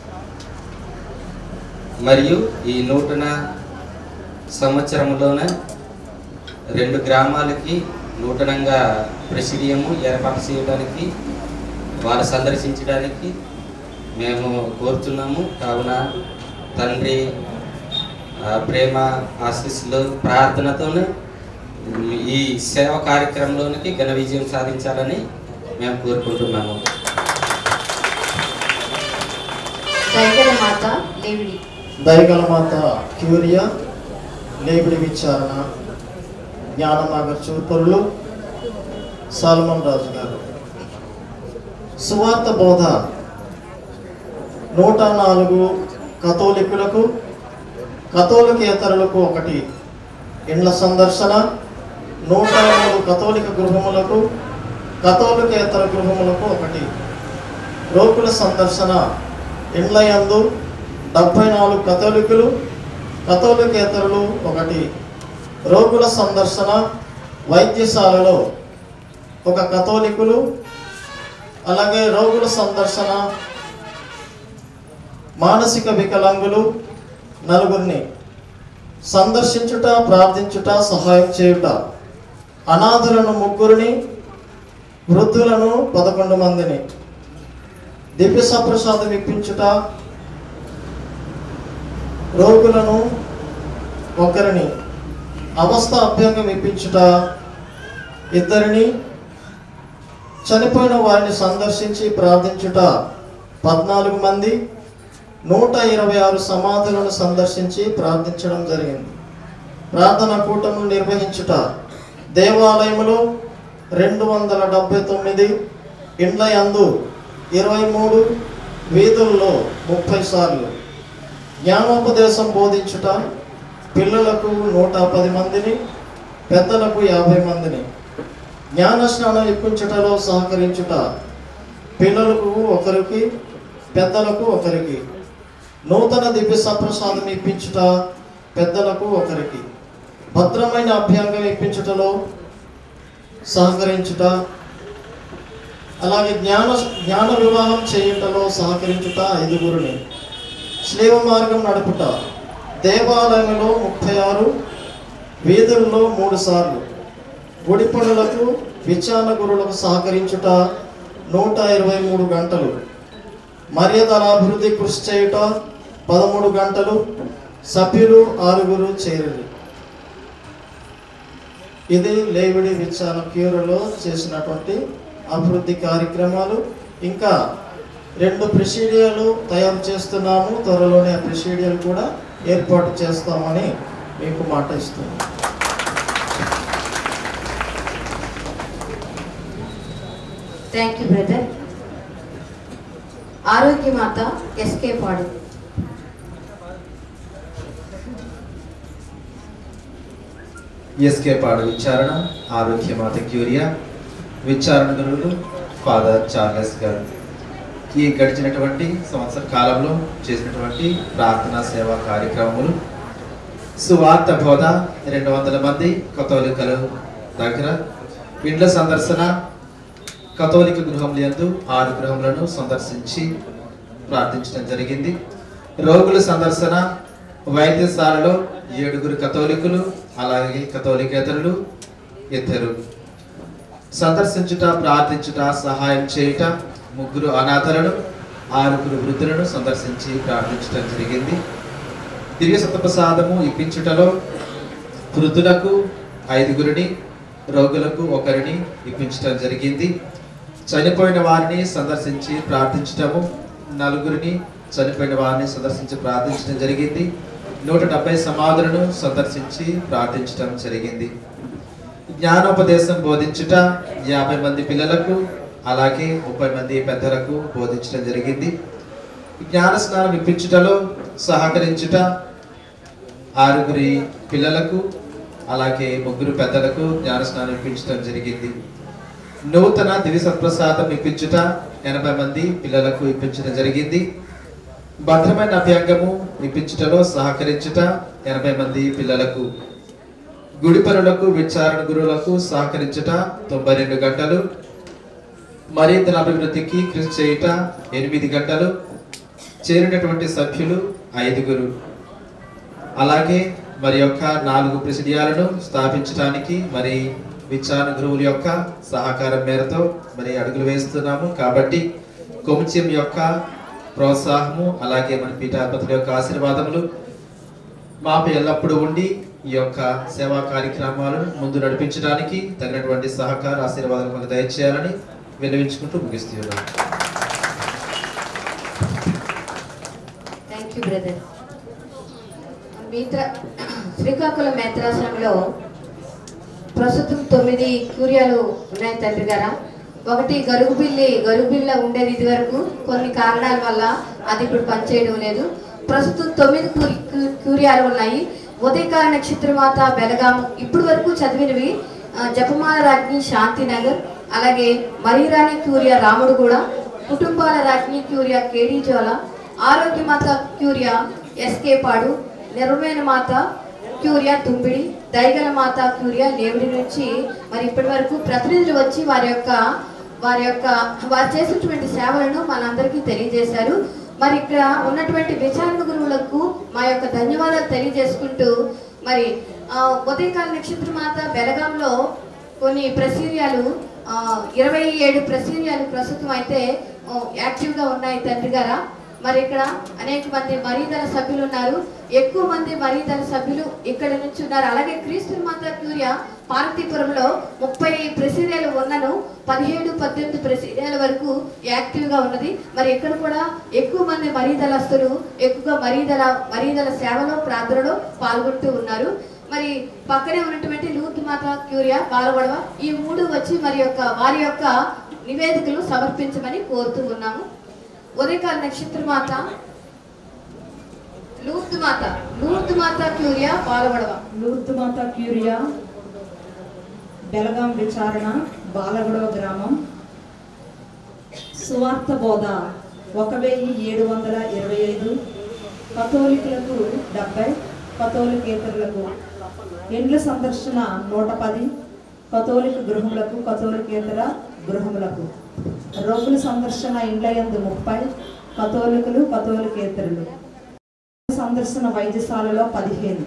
మరియు ఈ నూతన సంవత్సరంలోన రెండు గ్రామాలకి నూతనంగా ప్రెసిడియము ఏర్పాటు చేయడానికి వాళ్ళు సందర్శించడానికి మేము కోరుతున్నాము కావున తండ్రి ఆ, ప్రేమ ఆశీస్సులు ప్రార్థనతోనే ఈ సేవ కార్యక్రమంలోనికి ఘన విజయం సాధించాలని మేము కోరుకుంటున్నాము దైగల మాత లేవిడి దయగల మాత క్యూరియా లేబిడి విచారణ జ్ఞాననగర్ చూపరులు సాల్మన్ రాజు గారు సువార్త బోధ నూట నాలుగు కథోలికులకు కథోలికేతరులకు ఒకటి ఇండ్ల సందర్శన నూట మూడు కథోలిక గృహములకు కథోలికేతర గృహములకు ఒకటి రోగుల సందర్శన ఇండ్లయందు డెబ్బై నాలుగు కథోలికులు కథోలికేతరులు ఒకటి రోగుల సందర్శన వైద్యశాలలో ఒక కథోలికులు అలాగే రోగుల సందర్శన మానసిక వికలాంగులు నలుగురిని సందర్శించుట ప్రార్థించుట సహాయం చేయుట అనాథులను ముగ్గురిని వృద్ధులను పదకొండు మందిని దివ్య సప్రసాదం ఇప్పించుట రోగులను ఒకరిని అవస్థ అభ్యంగం ఇప్పించుట ఇద్దరిని చనిపోయిన వారిని సందర్శించి ప్రార్థించుట పద్నాలుగు మంది నూట ఇరవై ఆరు సమాధులను సందర్శించి ప్రార్థించడం జరిగింది ప్రార్థన కూటములు నిర్వహించుట దేవాలయములో రెండు వందల డెబ్బై తొమ్మిది ఇండ్ల యందు ఇరవై మూడు వీధుల్లో ముప్పై సార్లు జ్ఞానోపదేశం బోధించుట పిల్లలకు నూట పది మందిని పెద్దలకు యాభై మందిని జ్ఞాన స్నానం ఇప్పించుటలో సహకరించుట పిల్లలకు ఒకరికి పెద్దలకు ఒకరికి నూతన దివ్య సప్రసాదం ఇప్పించుట పెద్దలకు ఒకరికి భద్రమైన అభ్యంగం ఇప్పించుటలో సహకరించుట అలాగే జ్ఞాన జ్ఞాన వివాహం చేయుటలో సహకరించుట ఐదుగురిని శ్లేవ మార్గం నడుపుట దేవాలయంలో ముప్పై ఆరు వీధుల్లో మూడు సార్లు గుడి పనులకు విచారణ గురులకు సహకరించుట నూట ఇరవై మూడు గంటలు మర్యాదల అభివృద్ధి కృషి చేయుట పదమూడు గంటలు సభ్యులు ఆరుగురు చేరులు ఇది లేవిడి విచారణ క్యూరలో చేసినటువంటి అభివృద్ధి కార్యక్రమాలు ఇంకా రెండు ప్రొసీడియర్లు తయారు చేస్తున్నాము త్వరలోనే ఆ ప్రొసీడియర్ కూడా ఏర్పాటు చేస్తామని మీకు మాట ఇస్తున్నాను థ్యాంక్ యూ బ్రదర్ ఆరోగ్య మాత ఎస్కే పాడు ఎస్కే పాడు విచారణ ఆరోగ్య మాత క్యూరియా విచారణ గురువులు ఫాదర్ చార్లెస్ గారు ఈ గడిచినటువంటి సంవత్సర కాలంలో చేసినటువంటి ప్రార్థనా సేవా కార్యక్రమములు సువార్త బోధ రెండు వందల మంది కథోలికలు దగ్గర ఇండ్ల సందర్శన కథోలిక గృహములు యందు ఆరు గృహములను సందర్శించి ప్రార్థించడం జరిగింది రోగుల సందర్శన వైద్యశాలలో ఏడుగురు కథోలికులు అలాగే కథోలికేతరులు ఇద్దరు సందర్శించుట ప్రార్థించుట సహాయం చేయుట ముగ్గురు అనాథలను ఆరుగురు వృద్ధులను సందర్శించి ప్రార్థించడం జరిగింది దివ్య సతప్రసాదము ఇప్పించుటలో వృద్ధులకు ఐదుగురిని రోగులకు ఒకరిని ఇప్పించడం జరిగింది చనిపోయిన వారిని సందర్శించి ప్రార్థించటము నలుగురిని చనిపోయిన వారిని సందర్శించి ప్రార్థించడం జరిగింది నూట డెబ్బై సమాధులను సందర్శించి ప్రార్థించడం జరిగింది జ్ఞానోపదేశం బోధించుట యాభై మంది పిల్లలకు అలాగే ముప్పై మంది పెద్దలకు బోధించడం జరిగింది జ్ఞాన స్నానం ఇప్పించుటలో సహకరించుట ఆరుగురి పిల్లలకు అలాగే ముగ్గురు పెద్దలకు జ్ఞాన స్నానం ఇప్పించడం జరిగింది నూతన దివి సత్ప్రసాదం ఇప్పించుట ఎనభై మంది పిల్లలకు ఇప్పించడం జరిగింది భద్రమైన అభ్యంగము ఇప్పించుటలో సహకరించుట ఎనభై మంది పిల్లలకు గుడి పనులకు విచారణ గురువులకు సహకరించుట తొంభై రెండు గంటలు మరింత అభివృద్ధికి కృషి చేయుట ఎనిమిది గంటలు చేరినటువంటి సభ్యులు ఐదుగురు అలాగే మరి యొక్క నాలుగు ప్రెసిడియాలను స్థాపించడానికి మరి విచారణ గురువుల యొక్క సహకారం మేరతో మరి అడుగులు వేస్తున్నాము కాబట్టి కొముచ్యం యొక్క ప్రోత్సాహము అలాగే మన పీఠాధిపతుల యొక్క ఆశీర్వాదములు మాపై ఎల్లప్పుడూ ఉండి ఈ యొక్క సేవా కార్యక్రమాలను ముందు నడిపించడానికి తగినటువంటి సహకార ఆశీర్వాదాలు మాకు దయచేయాలని విన్నవించుకుంటూ ముగిస్తున్నాను థ్యాంక్ యూ బ్రదర్ మిత్ర శ్రీకాకుళం మేత్రాసనంలో ప్రస్తుతం తొమ్మిది క్యూరియాలు ఉన్నాయి తండ్రి గారా ఒకటి గరుగుబిల్లి గరుగుబిల్ల ఉండేది ఇది వరకు కొన్ని కారణాల వల్ల అది ఇప్పుడు పనిచేయడం లేదు ప్రస్తుతం తొమ్మిది క్యూరి- క్యూ- క్యూరియాలు ఉన్నాయి ఉదయకాల నక్షత్రమాత బెలగాం ఇప్పుడు వరకు చదివినవి ఆ, జపమాల రాజ్ఞి శాంతినగర్ అలాగే మరీరాణి క్యూరియా రాముడు కూడా కుటుంబాల రాజ్ఞి క్యూరియా కేడీ జోల ఆరోగ్యమాత క్యూరియా ఎస్కే పాడు నిర్వమైన మాత క్యూరియా తుంపిడి దైగల మాత క్యూరియా లేవిడి నుంచి మరి ఇప్పటి వరకు ప్రతినిధులు వచ్చి వారి యొక్క వారి యొక్క వారు చేసినటువంటి సేవలను మనందరికీ తెలియజేశారు మరి ఇక్కడ ఉన్నటువంటి విచారణ గురువులకు మా యొక్క ధన్యవాదాలు తెలియజేసుకుంటూ మరి ఆ, ఉదయకాల నక్షత్ర మాత బెలగాంలో కొన్ని ప్రసీర్యాలు ఆ, ఇరవై ఏడు ప్రసీర్యాలు ప్రస్తుతం అయితే ఆ, యాక్టివ్గా ఉన్నాయి తండ్రి గారా మరి ఇక్కడ అనేక మంది మరీదల సభ్యులు ఉన్నారు ఎక్కువ మంది మరీదల సభ్యులు ఇక్కడ నుంచి ఉన్నారు అలాగే క్రీస్తు మాత క్యూరియా పార్వతీపురంలో ముప్పై ప్రసీర్యాలు ఉన్నను పదిహేడు పద్దెనిమిది ప్రసీర్యాల వరకు యాక్టివ్గా ఉన్నది మరి ఇక్కడ కూడా ఎక్కువ మంది మరీదలస్తులు ఎక్కువగా మరీదల మరీదల సేవలో ప్రార్థనలో పాల్గొంటూ ఉన్నారు మరి పక్కనే ఉన్నటువంటి లూత్ మాత క్యూరియా బాలగొడవ ఈ మూడు వచ్చి మరి యొక్క వారి యొక్క నివేదికలు సమర్పించమని కోరుతూ ఉన్నాము ఉదయకాల నక్షత్ర మాత లూత్ మాత లూత్ మాత క్యూరియా బాలగొడవ లూర్దు మాత క్యూరియా బెలగాం విచారణ బాలగొడవ గ్రామం సువార్త బోధ ఒక వెయ్యి ఏడు వందల ఇరవై ఐదు కథోలికులకు డెబ్బై కథోలికేతరులకు ఇండ్ల సందర్శన నూట పది కథోలిక గృహములకు కథోలికేతర గృహములకు రోగుల సందర్శన ఇండ్ల యందు ముప్పై కథోలికులు కథోలికేతరులు సందర్శన వైద్యశాలలో పదిహేను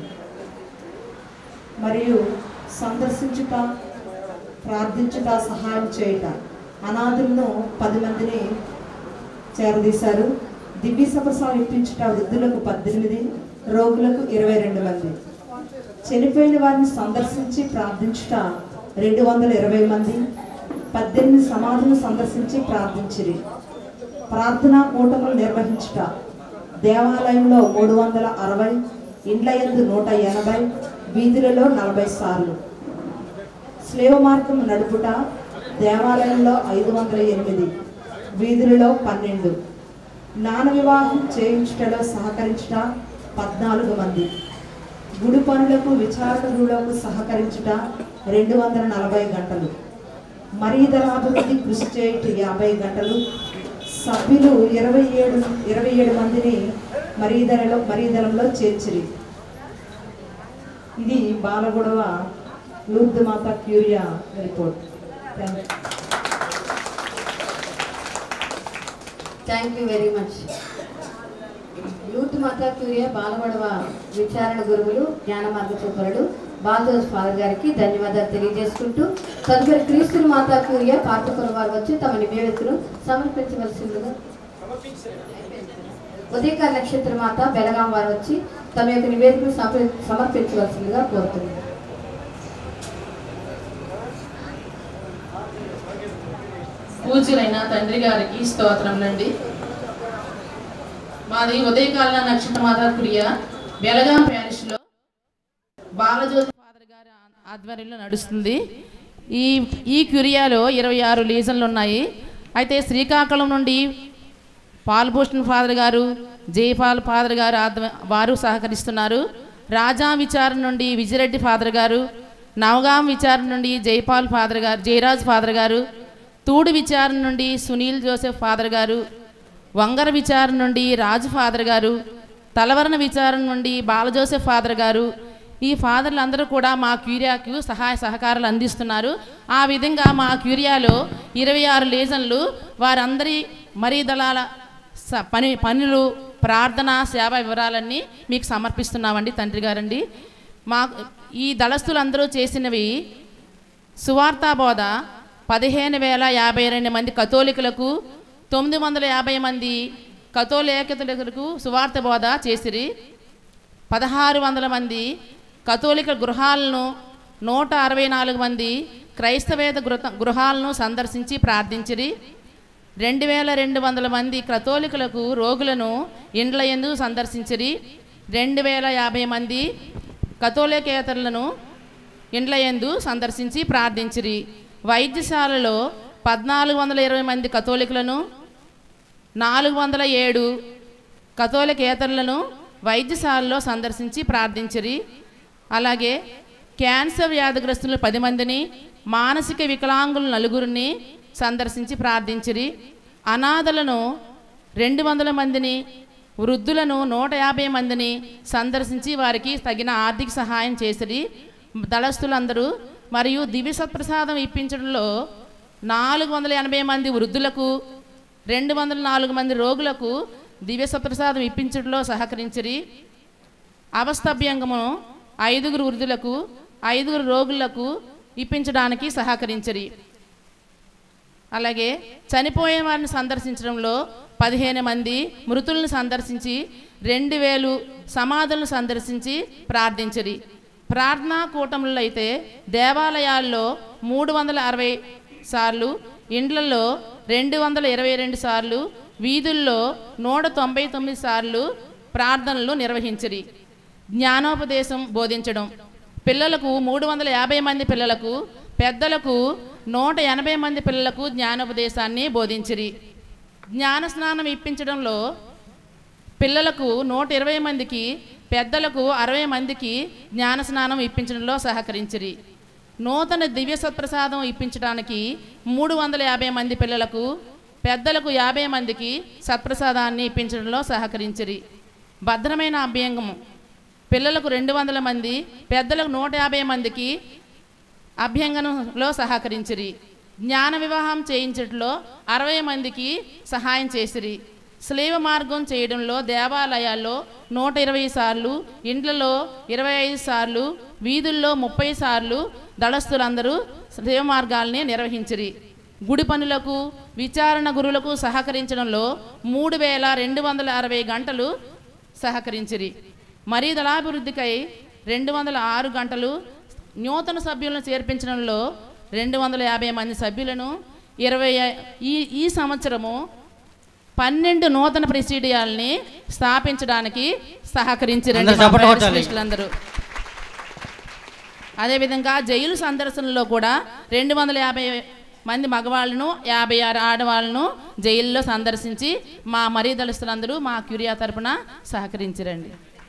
మరియు సందర్శించుట ప్రార్థించుట సహాయం చేయుట అనాథులను పది మందిని చేరదీశారు దివ్య సభసాలు ఇప్పించుట వృద్ధులకు పద్దెనిమిది రోగులకు ఇరవై రెండు మంది చనిపోయిన వారిని సందర్శించి ప్రార్థించుట రెండు వందల ఇరవై మంది పద్దెనిమిది సమాధులను సందర్శించి ప్రార్థించిరి ప్రార్థనా కూటములు నిర్వహించుట దేవాలయంలో మూడు వందల అరవై ఇండ్ల యందు నూట ఎనభై వీధులలో నలభై సార్లు స్లేవ మార్గం నడుపుట దేవాలయంలో ఐదు వందల ఎనిమిది వీధులలో పన్నెండు జ్ఞాన వివాహం చేయించుటలో సహకరించుట పద్నాలుగు మంది గుడి పనులకు విచారణలకు సహకరించుట రెండు వందల నలభై గంటలు మరీదలాభివృద్ధి కృషి చేయుట యాభై గంటలు సభ్యులు ఇరవై ఏడు ఇరవై ఏడు మందిని మరీదలలో మరీదలంలో చేర్చిరి ఇది Balagodava Lourdes Mata curia report thank you thank you very much లూత్ మాతా క్యూరియా బాలగొడవ విచారణ గురువులు జ్ఞాన మార్గచూపరుడు బాలదోస్ ఫాదర్ గారికి ధన్యవాదాలు తెలియజేసుకుంటూ తదుపరి క్రీస్తుని మాతా క్యూరియా పార్తకుల వారు వచ్చి తమ నివేదికను సమర్పించవలసిందిగా ఉదయకాల నక్షత్ర మాత బెలగాం వారు వచ్చి తమ యొక్క నివేదికను సమర్పి- సమర్పించవలసిందిగా కోరుతున్నారు పూజ్యులైన తండ్రి గారికి స్తోత్రములండి మాది ఉదయకాల నక్షత్రమాత క్రియ బెలగాం ప్యారిష్లో బాలజ్యోతి ఫాదర్ గారి ఆధ్వర్యంలో నడుస్తుంది ఈ ఈ క్యూరియాలో ఇరవై ఆరు లీజన్లు ఉన్నాయి అయితే శ్రీకాకుళం నుండి పాల్భూషణ్ ఫాదర్ గారు జయపాల్ ఫాదర్ గారు ఆధ్వ వారు సహకరిస్తున్నారు రాజా విచారణ నుండి విజయరెడ్డి ఫాదర్ గారు నవగాం విచారణ నుండి జైపాల్ ఫాదర్ గారు జయరాజ్ ఫాదర్ గారు తూడు విచారణ నుండి సునీల్ జోసెఫ్ ఫాదర్ గారు వంగర విచారణ నుండి రాజు ఫాదర్ గారు తలవరణ విచారణ నుండి బాలజోసెఫ్ ఫాదర్ గారు ఈ ఫాదర్లు అందరూ కూడా మా క్యూరియాకు సహాయ సహకారాలు అందిస్తున్నారు ఆ విధంగా మా క్యూరియాలో ఇరవై ఆరు లేజన్లు వారందరి మరీ దళాల స- పని పనులు ప్రార్థన సేవ వివరాలన్నీ మీకు సమర్పిస్తున్నామండి తండ్రి గారండి మా ఈ దళస్థులందరూ చేసినవి సువార్తా బోధ పదిహేను వేల యాభై రెండు మంది కథోలికులకు తొమ్మిది వందల యాభై మంది కథోలికతులకు సువార్త బోధ చేసిరి పదహారు వందల మంది కథోలిక గృహాలను నూట అరవై నాలుగు మంది క్రైస్తవేత గృహ గృహాలను సందర్శించి ప్రార్థించిరి రెండు వేల రెండు వందల మంది కథోలికులకు రోగులను ఇండ్ల ఎందు సందర్శించిరి రెండు వేల యాభై మంది కథోలికేతరులను ఇండ్ల యందు సందర్శించి ప్రార్థించిరి వైద్యశాలలో పద్నాలుగు వందల ఇరవై మంది కథోలికులను నాలుగు వందల ఏడు కథోలికేతరులను వైద్యశాలలో సందర్శించి ప్రార్థించిరి అలాగే క్యాన్సర్ వ్యాధిగ్రస్తులు పది మందిని మానసిక వికలాంగులు నలుగురిని సందర్శించి ప్రార్థించిరి అనాథలను రెండు వందల మందిని వృద్ధులను నూట యాభై మందిని సందర్శించి వారికి తగిన ఆర్థిక సహాయం చేసిరి దళస్థులందరూ మరియు దివ్య సత్ప్రసాదం ఇప్పించడంలో నాలుగు వందల ఎనభై మంది వృద్ధులకు రెండు వందల నాలుగు మంది రోగులకు దివ్య సత్ప్రసాదం ఇప్పించడంలో సహకరించిరి అవస్తభ్యంగమును ఐదుగురు వృద్ధులకు ఐదుగురు రోగులకు ఇప్పించడానికి సహకరించిరి అలాగే చనిపోయిన వారిని సందర్శించడంలో పదిహేను మంది మృతులను సందర్శించి రెండు వేలు సమాధులను సందర్శించి ప్రార్థించిరి ప్రార్థనా కూటములలో అయితే దేవాలయాల్లో మూడు వందల అరవై సార్లు ఇండ్లలో రెండు వందల ఇరవై రెండు సార్లు వీధుల్లో నూట తొంభై తొమ్మిది సార్లు ప్రార్థనలు నిర్వహించిరి జ్ఞానోపదేశం బోధించడం పిల్లలకు మూడు వందల యాభై మంది పిల్లలకు పెద్దలకు నూట ఎనభై మంది పిల్లలకు జ్ఞానోపదేశాన్ని బోధించిరి జ్ఞాన స్నానం ఇప్పించడంలో పిల్లలకు నూట ఇరవై మందికి పెద్దలకు అరవై మందికి జ్ఞాన స్నానం ఇప్పించడంలో సహకరించిరి నూతన దివ్య సత్ప్రసాదం ఇప్పించడానికి మూడు వందల యాభై మంది పిల్లలకు పెద్దలకు యాభై మందికి సత్ప్రసాదాన్ని ఇప్పించడంలో సహకరించిరి భద్రమైన అభ్యంగము పిల్లలకు రెండు వందల మంది పెద్దలకు నూట యాభై మందికి అభ్యంగనంలో సహకరించిరి జ్ఞాన వివాహం చేయించడంలో అరవై మందికి సహాయం చేసిరి స్లీవ మార్గం చేయడంలో దేవాలయాల్లో నూట ఇరవై సార్లు ఇండ్లలో ఇరవై ఐదు సార్లు వీధుల్లో ముప్పై సార్లు దళస్థులందరూ స్లీవ మార్గాల్ని నిర్వహించిరి గుడి పనులకు విచారణ గురులకు సహకరించడంలో మూడు వేల రెండు వందల అరవై గంటలు సహకరించిరి మరీ దళాభివృద్ధికై రెండు వందల ఆరు గంటలు నూతన సభ్యులను చేర్పించడంలో రెండు వందల యాభై మంది సభ్యులను ఇరవై ఈ ఈ సంవత్సరము పన్నెండు నూతన ప్రెసిడియాల్ని స్థాపించడానికి సహకరించారండి అందరూ చప్పట్లు కొట్టాలి. స్పెషలిస్టులందరూ అదేవిధంగా జైలు సందర్శనలో కూడా రెండు వందల యాభై మంది మగవాళ్ళను యాభై ఆరు ఆడవాళ్ళను జైల్లో సందర్శించి మా మరీ దళస్తులందరూ మా క్యూరియా తరపున సహకరించారండి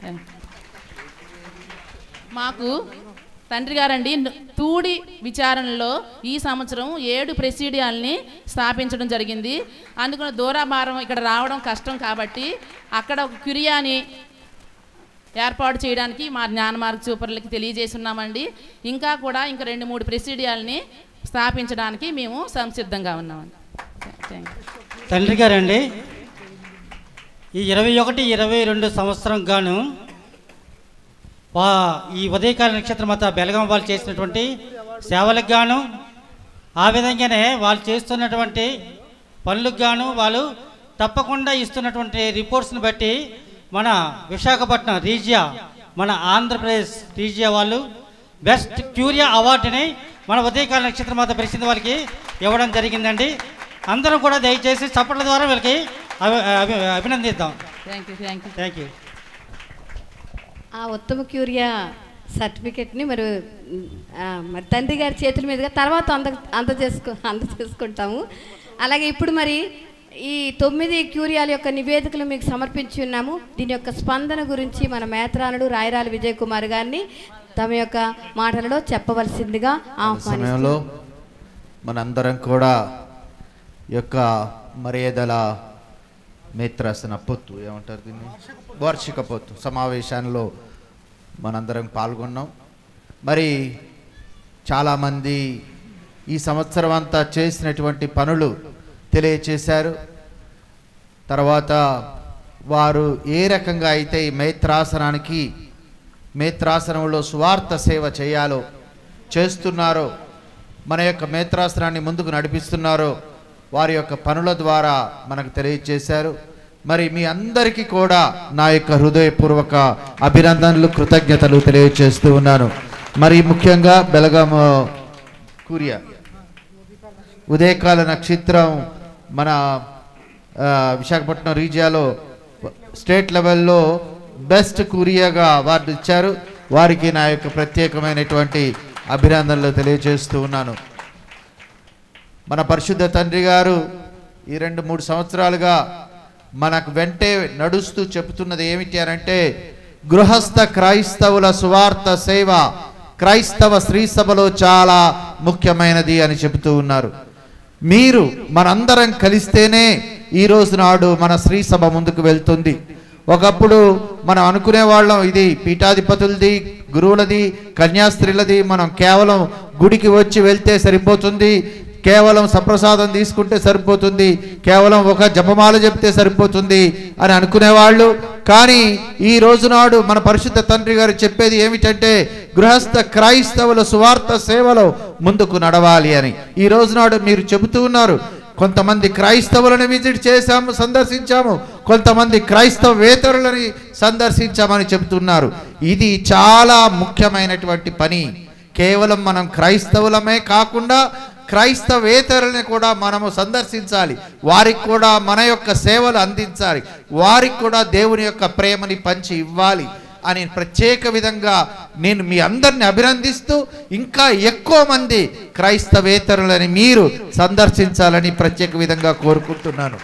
మాకు తండ్రి గారండి న- తూడి విచారణలో ఈ సంవత్సరం ఏడు ప్రెసిడియాల్ని స్థాపించడం జరిగింది అందుకని దూరాభారం ఇక్కడ రావడం కష్టం కాబట్టి అక్కడ ఒక క్యూరియాని ఏర్పాటు చేయడానికి మా జ్ఞానమార్గ చూపర్లకి తెలియజేస్తున్నామండి ఇంకా కూడా ఇంకా రెండు మూడు ప్రెసిడియాల్ని స్థాపించడానికి మేము సంసిద్ధంగా ఉన్నామండి థ్యాంక్ యూ తండ్రి గారండి ఈ ఇరవై ఒకటి ఇరవై రెండు సంవత్సరం గాను వా ఈ ఉదయకాల నక్షత్ర మత బెలగం వాళ్ళు చేసినటువంటి సేవలకు గాను ఆ విధంగానే వాళ్ళు చేస్తున్నటువంటి పనులకు గాను వాళ్ళు తప్పకుండా ఇస్తున్నటువంటి రిపోర్ట్స్ని బట్టి మన విశాఖపట్నం రీజియా మన ఆంధ్రప్రదేశ్ రీజియా వాళ్ళు బెస్ట్ క్యూరియా అవార్డుని మన ఉదయకాల నక్షత్ర మాత పరిస్థితి వాళ్ళకి ఇవ్వడం జరిగిందండి అందరం కూడా దయచేసి చప్పట్ల ద్వారా వీళ్ళకి అభి అభి అభినందిద్దాం thank you thank you thank you ఆ ఉత్తమ క్యూరియా సర్టిఫికెట్ని మరి ఆ, మరి తండ్రి గారి చేతుల మీదుగా తర్వాత అంద అంద చేసుకో అంద చేసుకుంటాము అలాగే ఇప్పుడు మరి ఈ తొమ్మిది క్యూరియాల యొక్క నివేదికలు మీకు సమర్పించి ఉన్నాము దీని యొక్క స్పందన గురించి మన మేత్రానుడు రాయరాల విజయ్ కుమార్ గారిని తమ యొక్క మాటలలో చెప్పవలసిందిగా ఆహ్వానిస్తున్నాము సమయంలో మనందరం కూడా ఈ యొక్క మర్యాదల మిత్రసన పొత్తు ఏమంటారు దీన్ని వార్షిక పొత్తు సమావేశాల్లో మనందరం పాల్గొన్నాం మరి చాలామంది ఈ సంవత్సరం అంతా చేసినటువంటి పనులు తెలియచేశారు తర్వాత వారు ఏ రకంగా అయితే ఈ మేత్రాసనానికి మేత్రాసనంలో స్వార్థ సేవ చేయాలో చేస్తున్నారో మన యొక్క మేత్రాసనాన్ని ముందుకు నడిపిస్తున్నారో వారి యొక్క పనుల ద్వారా మనకు తెలియజేశారు మరి మీ అందరికీ కూడా నా యొక్క హృదయపూర్వక అభినందనలు కృతజ్ఞతలు తెలియజేస్తూ ఉన్నాను మరి ముఖ్యంగా బెలగాం కురియా ఉదయకాల నక్షత్రం మన ఆ, విశాఖపట్నం రీజియాలో స్టేట్ లెవెల్లో బెస్ట్ కురియాగా అవార్డు ఇచ్చారు వారికి నా యొక్క ప్రత్యేకమైనటువంటి అభినందనలు తెలియజేస్తూ ఉన్నాను మన పరిశుద్ధ తండ్రి గారు ఈ రెండు మూడు సంవత్సరాలుగా మనకు వెంటే నడుస్తూ చెబుతున్నది ఏమిటి అని అంటే గృహస్థ క్రైస్తవుల సువార్త సేవ క్రైస్తవ స్త్రీ సభలో చాలా ముఖ్యమైనది అని చెబుతూ ఉన్నారు మీరు మనందరం కలిస్తేనే ఈ రోజు నాడు మన స్త్రీ సభ ముందుకు వెళ్తుంది ఒకప్పుడు మనం అనుకునే వాళ్ళం ఇది పీఠాధిపతులది గురువులది కన్యాస్త్రీలది మనం కేవలం గుడికి వచ్చి వెళ్తే సరిపోతుంది కేవలం సప్రసాదం తీసుకుంటే సరిపోతుంది కేవలం ఒక జపమాల చెప్తే సరిపోతుంది అని అనుకునేవాళ్ళు కానీ ఈ రోజు నాడు మన పరిశుద్ధ తండ్రి గారు చెప్పేది ఏమిటంటే గృహస్థ క్రైస్తవుల సువార్త సేవలో ముందుకు నడవాలి అని ఈ రోజు నాడు మీరు చెబుతూ ఉన్నారు కొంతమంది క్రైస్తవులను విజిట్ చేశాము సందర్శించాము కొంతమంది క్రైస్తవేతరులని సందర్శించామని చెబుతున్నారు ఇది చాలా ముఖ్యమైనటువంటి పని కేవలం మనం క్రైస్తవులమే కాకుండా క్రైస్తవేతరులని కూడా మనము సందర్శించాలి వారికి కూడా మన యొక్క సేవలు అందించాలి వారికి కూడా దేవుని యొక్క ప్రేమని పంచి ఇవ్వాలి అని ప్రత్యేక విధంగా నేను మీ అందరిని అభినందిస్తూ ఇంకా ఎక్కువ మంది క్రైస్తవేతరులని మీరు సందర్శించాలని ప్రత్యేక విధంగా కోరుకుంటున్నాను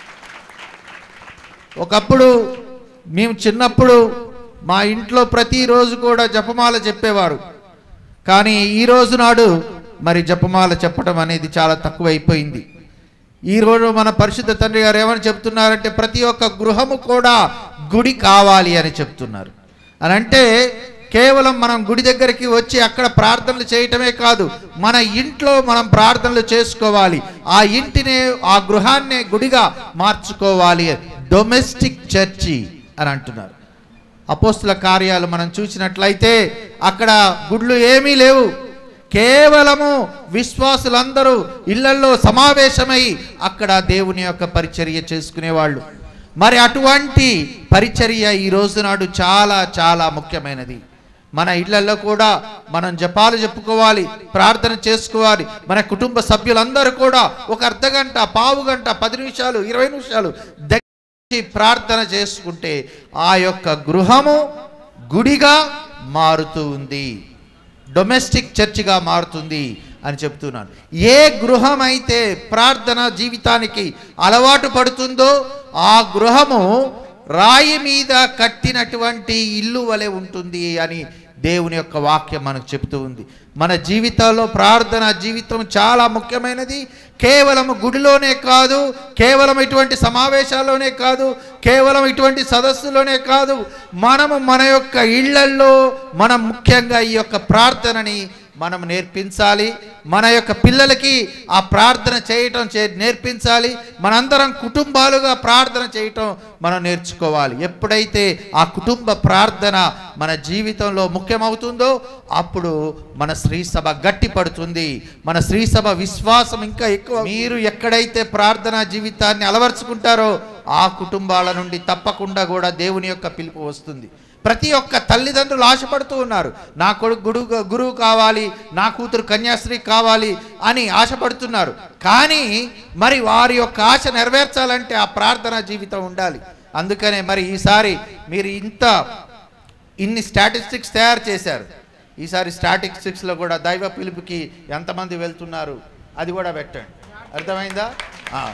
ఒకప్పుడు మేము చిన్నప్పుడు మా ఇంట్లో ప్రతిరోజు కూడా జపమాల చెప్పేవారు కానీ ఈ రోజు నాడు మరి జపమాల చెప్పడం అనేది చాలా తక్కువైపోయింది ఈ రోజు మన పరిశుద్ధ తండ్రి గారు ఏమని చెప్తున్నారంటే ప్రతి ఒక్క గృహము కూడా గుడి కావాలి అని చెప్తున్నారు అని అంటే కేవలం మనం గుడి దగ్గరికి వచ్చి అక్కడ ప్రార్థనలు చేయటమే కాదు మన ఇంట్లో మనం ప్రార్థనలు చేసుకోవాలి ఆ ఇంటినే ఆ గృహాన్నే గుడిగా మార్చుకోవాలి డొమెస్టిక్ చర్చి అని అంటున్నారు అపోస్తుల కార్యాలు మనం చూసినట్లయితే అక్కడ గుడ్లు ఏమీ లేవు కేవలము విశ్వాసులందరూ ఇళ్లలో సమావేశమై అక్కడ దేవుని యొక్క పరిచర్య చేసుకునేవాళ్ళు మరి అటువంటి పరిచర్య ఈ రోజు నాడు చాలా చాలా ముఖ్యమైనది మన ఇళ్లలో కూడా మనం జపాలు చెప్పుకోవాలి ప్రార్థన చేసుకోవాలి మన కుటుంబ సభ్యులందరూ కూడా ఒక అర్ధ గంట పావు గంట పది నిమిషాలు ఇరవై నిమిషాలు దగ్గర ప్రార్థన చేసుకుంటే ఆ యొక్క గృహము గుడిగా మారుతూ ఉంది డొమెస్టిక్ చర్చిగా మారుతుంది అని చెప్తున్నాను ఏ గృహం అయితే ప్రార్థన జీవితానికి అలవాటు పడుతుందో ఆ గృహము రాయి మీద కట్టినటువంటి ఇల్లు వలె ఉంటుంది అని దేవుని యొక్క వాక్యం మనకు చెబుతూ ఉంది మన జీవితాల్లో ప్రార్థన జీవితం చాలా ముఖ్యమైనది కేవలం గుడిలోనే కాదు కేవలం ఇటువంటి సమావేశాల్లోనే కాదు కేవలం ఇటువంటి సదస్సులోనే కాదు మనము మన యొక్క ఇళ్లల్లో మనం ముఖ్యంగా ఈ యొక్క ప్రార్థనని మనం నేర్పించాలి మన యొక్క పిల్లలకి ఆ ప్రార్థన చేయటం చే నేర్పించాలి మనందరం కుటుంబాలుగా ప్రార్థన చేయటం మనం నేర్చుకోవాలి ఎప్పుడైతే ఆ కుటుంబ ప్రార్థన మన జీవితంలో ముఖ్యమవుతుందో అప్పుడు మన శ్రీ సభ గట్టి పడుతుంది మన శ్రీ సభ విశ్వాసం ఇంకా ఎక్కువ మీరు ఎక్కడైతే ప్రార్థనా జీవితాన్ని అలవర్చుకుంటారో ఆ కుటుంబాల నుండి తప్పకుండా కూడా దేవుని యొక్క పిలుపు వస్తుంది ప్రతి ఒక్క తల్లిదండ్రులు ఆశపడుతూ ఉన్నారు నా కొడుకు గురువు గురువు కావాలి నా కూతురు కన్యాశ్రీ కావాలి అని ఆశపడుతున్నారు కానీ మరి వారి యొక్క ఆశ నెరవేర్చాలంటే ఆ ప్రార్థనా జీవితం ఉండాలి అందుకనే మరి ఈసారి మీరు ఇంత ఇన్ని స్టాటిస్టిక్స్ తయారు చేశారు ఈసారి స్టాటిస్టిక్స్లో కూడా దైవ పిలుపుకి ఎంతమంది వెళ్తున్నారు అది కూడా పెట్టండి అర్థమైందా ఆ.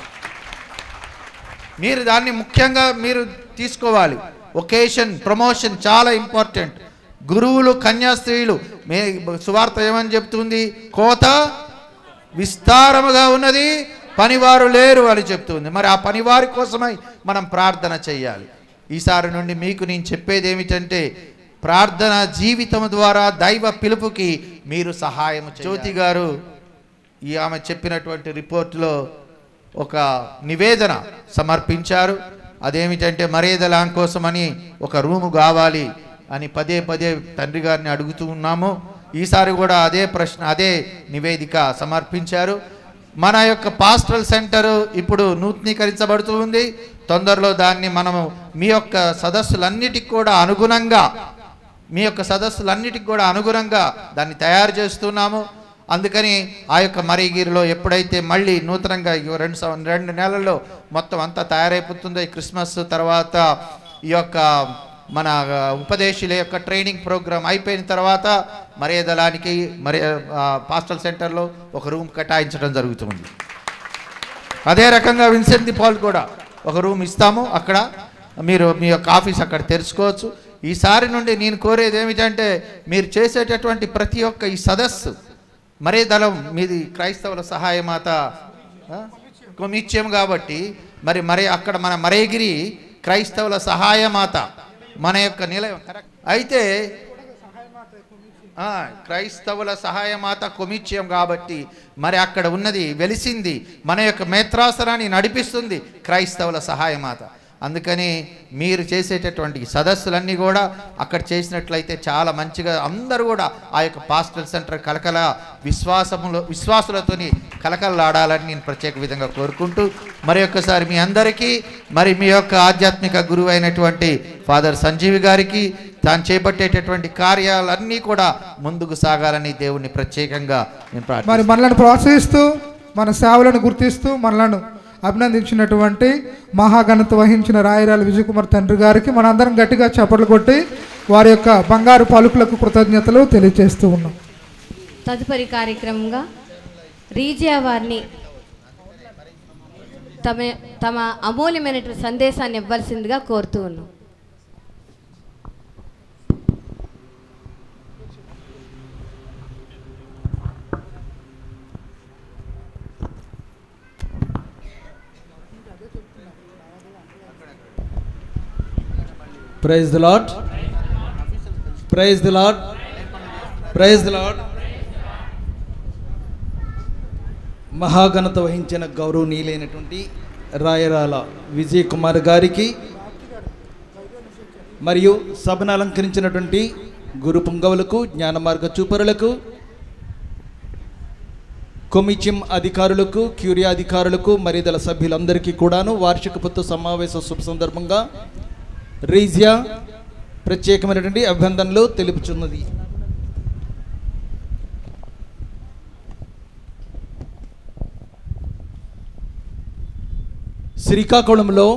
మీరు దాన్ని ముఖ్యంగా మీరు తీసుకోవాలి ఒకేషన్ ప్రమోషన్ చాలా ఇంపార్టెంట్ గురువులు కన్యాస్త్రీలు మే సువార్త ఏమని చెప్తుంది కోత విస్తారముగా ఉన్నది పనివారు లేరు అని చెప్తుంది మరి ఆ పనివారి కోసమై మనం ప్రార్థన చేయాలి ఈసారి నుండి మీకు నేను చెప్పేది ఏమిటంటే ప్రార్థన జీవితం ద్వారా దైవ పిలుపుకి మీరు సహాయం జ్యోతి గారు ఈ ఆమె చెప్పినటువంటి రిపోర్టులో ఒక నివేదన సమర్పించారు అదేమిటంటే మరేదలాం కోసమని ఒక రూము కావాలి అని పదే పదే తండ్రి గారిని అడుగుతూ ఉన్నాము ఈసారి కూడా అదే ప్రశ్న అదే నివేదిక సమర్పించారు మన యొక్క పాస్టల్ సెంటర్ ఇప్పుడు నూతనీకరించబడుతూ ఉంది తొందరలో దాన్ని మనము మీ యొక్క సదస్సులన్నిటికి కూడా అనుగుణంగా మీ యొక్క సదస్సులన్నిటికి కూడా అనుగుణంగా దాన్ని తయారు చేస్తున్నాము అందుకని ఆ యొక్క మరిగిరిలో ఎప్పుడైతే మళ్ళీ నూతనంగా ఈ రెండు సం- రెండు నెలల్లో మొత్తం అంతా తయారైపోతుందో ఈ క్రిస్మస్ తర్వాత ఈ యొక్క మన ఆ, ఉపదేశుల యొక్క ట్రైనింగ్ ప్రోగ్రామ్ అయిపోయిన తర్వాత మరే దళానికి మరి పాస్టల్ సెంటర్లో ఒక రూమ్ కేటాయించడం జరుగుతుంది అదే రకంగా విన్సెంట్ ది పాల్ కూడా ఒక రూమ్ ఇస్తాము అక్కడ మీరు మీ యొక్క ఆఫీస్ అక్కడ తెరుచుకోవచ్చు ఈసారి నుండి నేను కోరేది ఏమిటంటే మీరు చేసేటటువంటి ప్రతి ఒక్క ఈ సదస్సు మరే దళం మీది క్రైస్తవుల సహాయమాత ఆ, కొమిత్యం కాబట్టి మరి మరి అక్కడ మన మరేగిరి క్రైస్తవుల సహాయమాత మన యొక్క నిలయం కరెక్ట్ అయితే ఆ, క్రైస్తవుల సహాయమాత కొమిత్యం కాబట్టి మరి అక్కడ ఉన్నది వెలిసింది మన యొక్క మేత్రాసనాన్ని నడిపిస్తుంది క్రైస్తవుల సహాయమాత అందుకని మీరు చేసేటటువంటి సదస్సులన్నీ కూడా అక్కడ చేసినట్లయితే చాలా మంచిగా అందరూ కూడా ఆ యొక్క పాస్టల్ సెంటర్ కలకల విశ్వాసములో విశ్వాసులతోని కలకలలాడాలని నేను ప్రత్యేక విధంగా కోరుకుంటూ మరి ఒక్కసారి మీ అందరికీ మరి మీ యొక్క ఆధ్యాత్మిక గురువు అయినటువంటి ఫాదర్ సంజీవి గారికి తాను చేపట్టేటటువంటి కార్యాలన్నీ కూడా ముందుకు సాగాలని దేవుణ్ణి ప్రత్యేకంగా నేను మరి ప్రార్థిస్తున్నాను మనల్ని ప్రోత్సహిస్తూ మన సేవలను గుర్తిస్తూ మనలను అభినందించినటువంటి మహాఘనత వహించిన రాయరాల విజయకుమార్ తండ్రి గారికి మనందరం గట్టిగా చప్పట్లు కొట్టి వారి యొక్క బంగారు పలుకులకు కృతజ్ఞతలు తెలియజేస్తూ ఉన్నాం తదుపరి కార్యక్రమంగా రీజియా వారిని తమ తమ అమూల్యమైనటువంటి సందేశాన్ని ఇవ్వాల్సిందిగా కోరుతూ ఉన్నాం praise the lord praise the lord praise the lord మహాఘనత వహించిన గౌరవనీయులైనటువంటి రాయరాల విజయ్ కుమార్ గారికి మరియు సభను అలంకరించినటువంటి గురు పుంగవులకు జ్ఞానమార్గ చూపరులకు కొమిచిం అధికారులకు క్యూరియా అధికారులకు మరిదల సభ్యులందరికీ కూడాను వార్షిక పొత్తు సమావేశ శుభ సందర్భంగా రీజియా ప్రత్యేకమైనటువంటి అభినందనలు తెలుపుచున్నది శ్రీకాకుళంలో